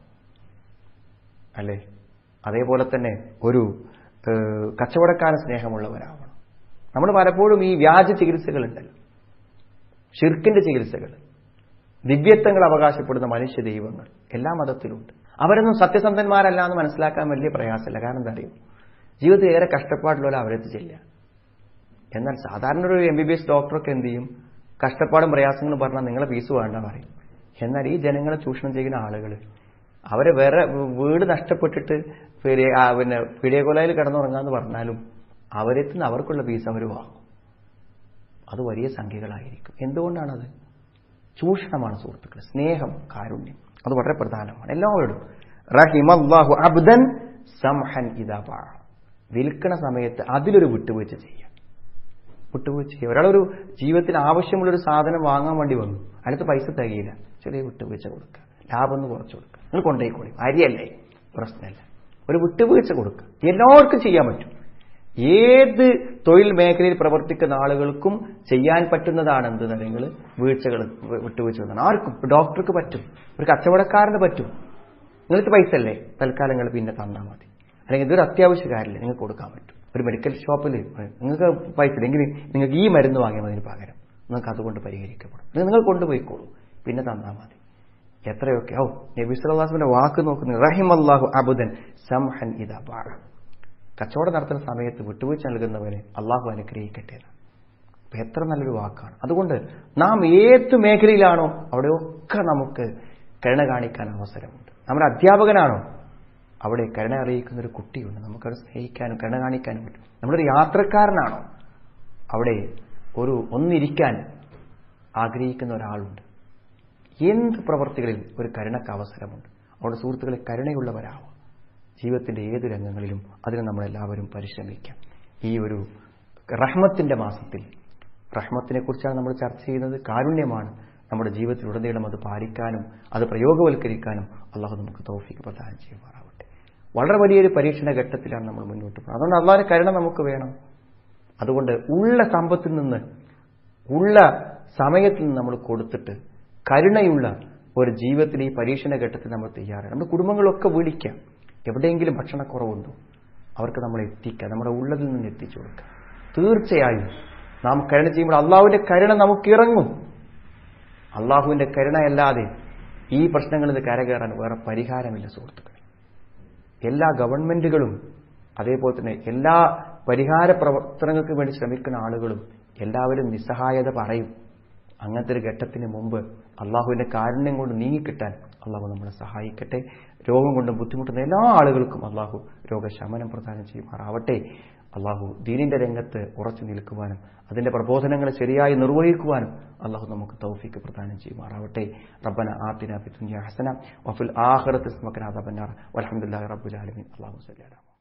അല്ലേ അതേപോലെ തന്നെ ഒരു ഏഹ്, കച്ചവടക്കാരൻ സ്നേഹമുള്ളവരാവണം നമ്മൾ പലപ്പോഴും ഈ വ്യാജ ചികിത്സകളുണ്ടല്ലോ ഷിർക്കിന്റെ ചികിത്സകൾ ദിവ്യത്വങ്ങൾ അവകാശപ്പെടുന്ന മനുഷ്യ ദൈവങ്ങൾ എല്ലാ മതത്തിലുണ്ട് അവരൊന്നും സത്യസന്ധന്മാരല്ല എന്ന് മനസ്സിലാക്കാൻ വലിയ പ്രയാസമില്ല കാരണം എന്താ അറിയും ജീവിതത്തിൽ ഏറെ കഷ്ടപ്പാടുള്ള അവരെത്തിച്ചില്ല എന്നാൽ സാധാരണ ഒരു എം ബി ബി എസ് ഡോക്ടറൊക്കെ എന്ത് ചെയ്യും കഷ്ടപ്പാടും പ്രയാസങ്ങളും പറഞ്ഞാൽ നിങ്ങളെ ഫീസ് വേണ്ട പറയും എന്നാൽ ഈ ജനങ്ങളെ ചൂഷണം ചെയ്യുന്ന ആളുകൾ അവരെ വേറെ വീട് നഷ്ടപ്പെട്ടിട്ട് പിന്നെ ആ പിന്നെ പീഡിയകൊലയിൽ കിടന്നുറങ്ങാന്ന് പറഞ്ഞാലും അവരെത്തുന്ന അവർക്കുള്ള ഫീസ് അവർ വാങ്ങും അത് വലിയ സംഖ്യകളായിരിക്കും എന്തുകൊണ്ടാണത് ചൂഷണമാണ് സുഹൃത്തുക്കൾ സ്നേഹം കാരുണ്യം അത് വളരെ പ്രധാനമാണ് എല്ലാവരോടും റഹിമല്ലാഹു അബ്ദൻ സംഹൻ ഇതാ ബാ വിൽക്കണ സമയത്ത് അതിലൊരു വിട്ടുവീഴ്ച ചെയ്യുക വിട്ടുവീഴ്ച ചെയ്യുക ഒരാളൊരു ജീവിതത്തിൽ ആവശ്യമുള്ളൊരു സാധനം വാങ്ങാൻ വേണ്ടി വന്നു അതിനകത്ത് പൈസ തികയില്ല ചെറിയ വിട്ടുവീഴ്ച കൊടുക്കുക ലാഭം ഒന്ന് കുറച്ച് കൊടുക്കുക നിങ്ങൾ കൊണ്ടുപോയിക്കോളി അരിയല്ലേ പ്രശ്നമല്ല ഒരു വിട്ടുവീഴ്ച കൊടുക്കുക എല്ലാവർക്കും ചെയ്യാൻ പറ്റും ഏത് തൊഴിൽ മേഖലയിൽ പ്രവർത്തിക്കുന്ന ആളുകൾക്കും ചെയ്യാൻ പറ്റുന്നതാണ് എന്ത് നിങ്ങൾ വീഴ്ചകൾ വിട്ടുവീഴ്ച ആർക്കും ഡോക്ടർക്ക് പറ്റും ഒരു കച്ചവടക്കാരന് പറ്റും നിങ്ങൾക്ക് പൈസ അല്ലേ തൽക്കാലം നിങ്ങൾ പിന്നെ തന്നാൽ മതി അല്ലെങ്കിൽ ഇതൊരു അത്യാവശ്യ കാര്യമില്ല നിങ്ങൾക്ക് കൊടുക്കാൻ പറ്റും ഒരു മെഡിക്കൽ ഷോപ്പിൽ നിങ്ങൾക്ക് പൈസ ഇല്ലെങ്കിൽ നിങ്ങൾക്ക് ഈ മരുന്ന് വാങ്ങിയാൽ മതി പകരം നിങ്ങൾക്ക് അതുകൊണ്ട് പരിഹരിക്കപ്പെടും ഇത് നിങ്ങൾ കൊണ്ടുപോയിക്കോളൂ പിന്നെ തന്നാൽ മതി എത്രയൊക്കെ ഓ നബി സല്ലാസ്മിന്റെ വാക്ക് നോക്കുന്നത് റഹിമല്ലാഹു അബുദൻ സംഹൻ ഇതാ ബാഴ കച്ചവടം നടത്തുന്ന സമയത്ത് വിട്ടുവീഴ്ച നൽകുന്നവനെ അള്ളാഹു അനുഗ്രഹിക്കട്ടെ അപ്പൊ എത്ര നല്ലൊരു വാക്കാണ് അതുകൊണ്ട് നാം ഏത് മേഖലയിലാണോ അവിടെയൊക്കെ നമുക്ക് കരുണ കാണിക്കാൻ അവസരമുണ്ട് നമ്മുടെ അധ്യാപകനാണോ അവിടെ കരുണ അറിയിക്കുന്ന ഒരു കുട്ടിയുണ്ട് നമുക്കത് സ്നേഹിക്കാനും കരുണ കാണിക്കാനും പറ്റും നമ്മളൊരു യാത്രക്കാരനാണോ അവിടെ ഒരു ഒന്നിരിക്കാൻ ആഗ്രഹിക്കുന്ന ഒരാളുണ്ട് എന്ത് പ്രവർത്തികളിൽ ഒരു കരുണക്ക് അവസരമുണ്ട് അവിടെ സുഹൃത്തുക്കളെ കരുണയുള്ളവരാവാം ജീവിതത്തിന്റെ ഏത് രംഗങ്ങളിലും അതിന് നമ്മളെല്ലാവരും പരിശ്രമിക്കാം ഈ ഒരു റഹ്മത്തിന്റെ മാസത്തിൽ റഹ്മത്തിനെ കുറിച്ചാണ് നമ്മൾ ചർച്ച ചെയ്യുന്നത് കാരുണ്യമാണ് നമ്മുടെ ജീവിതത്തിലുടനീളം അത് പാലിക്കാനും അത് പ്രയോഗവൽക്കരിക്കാനും അള്ളാഹു നമുക്ക് തൗഫീക്ക് പ്രദാനം ചെയ്യുമാറാവട്ടെ വളരെ വലിയൊരു പരീക്ഷണ ഘട്ടത്തിലാണ് നമ്മൾ മുന്നോട്ട് പോകുന്നത് അതുകൊണ്ട് അള്ളാഹിന്റെ കരുണ നമുക്ക് വേണം അതുകൊണ്ട് ഉള്ള സമ്പത്തിൽ നിന്ന് ഉള്ള സമയത്തിൽ നിന്ന് നമ്മൾ കൊടുത്തിട്ട് കരുണയുള്ള ഒരു ജീവിതത്തിൽ ഈ പരീക്ഷണ ഘട്ടത്തിൽ നമ്മൾ തയ്യാറാണ് നമ്മുടെ കുടുംബങ്ങളൊക്കെ വിളിക്കാം എവിടെയെങ്കിലും ഭക്ഷണക്കുറവുണ്ടോ അവർക്ക് നമ്മൾ എത്തിക്കുക നമ്മുടെ ഉള്ളതിൽ നിന്ന് എത്തിച്ചു കൊടുക്കുക തീർച്ചയായും നാം കരുണ ചെയ്യുമ്പോൾ അള്ളാഹുവിന്റെ കരുണ നമുക്ക് ഇറങ്ങും അള്ളാഹുവിന്റെ കരുണയല്ലാതെ ഈ പ്രശ്നങ്ങളിൽ നിന്ന് കരകയറാൻ വേറെ പരിഹാരമില്ല സുഹൃത്തുക്കളെ എല്ലാ ഗവൺമെന്റുകളും അതേപോലെ തന്നെ എല്ലാ പരിഹാര പ്രവർത്തനങ്ങൾക്ക് വേണ്ടി ശ്രമിക്കുന്ന ആളുകളും എല്ലാവരും നിസ്സഹായത പറയും അങ്ങനത്തെ ഒരു ഘട്ടത്തിന് മുമ്പ് അള്ളാഹുവിന്റെ കാരുണ്യം കൊണ്ട് നീങ്ങിക്കിട്ടാൻ അള്ളാഹു നമ്മളെ സഹായിക്കട്ടെ രോഗം കൊണ്ട് ബുദ്ധിമുട്ടുന്ന എല്ലാ ആളുകൾക്കും അള്ളാഹു രോഗശമനം പ്രദാനം ചെയ്യുമാറാവട്ടെ അള്ളാഹു ദീനിന്റെ രംഗത്ത് ഉറച്ചു നിൽക്കുവാനും അതിന്റെ പ്രബോധനങ്ങൾ ശരിയായി നിർവഹിക്കുവാനും അള്ളാഹു നമുക്ക് തൗഫീക്ക് പ്രദാനം ചെയ്യുമാറാവട്ടെ റബ്ബന ആത്തിന ഫി ദുനിയ ഹസന വഫിൽ ആഖിറതി ഹസനത വഖിന അദാബന്നാർ വൽഹംദുലില്ലാഹി റബ്ബിൽ ആലമീൻ അല്ലാഹു സല്ലല്ലാഹു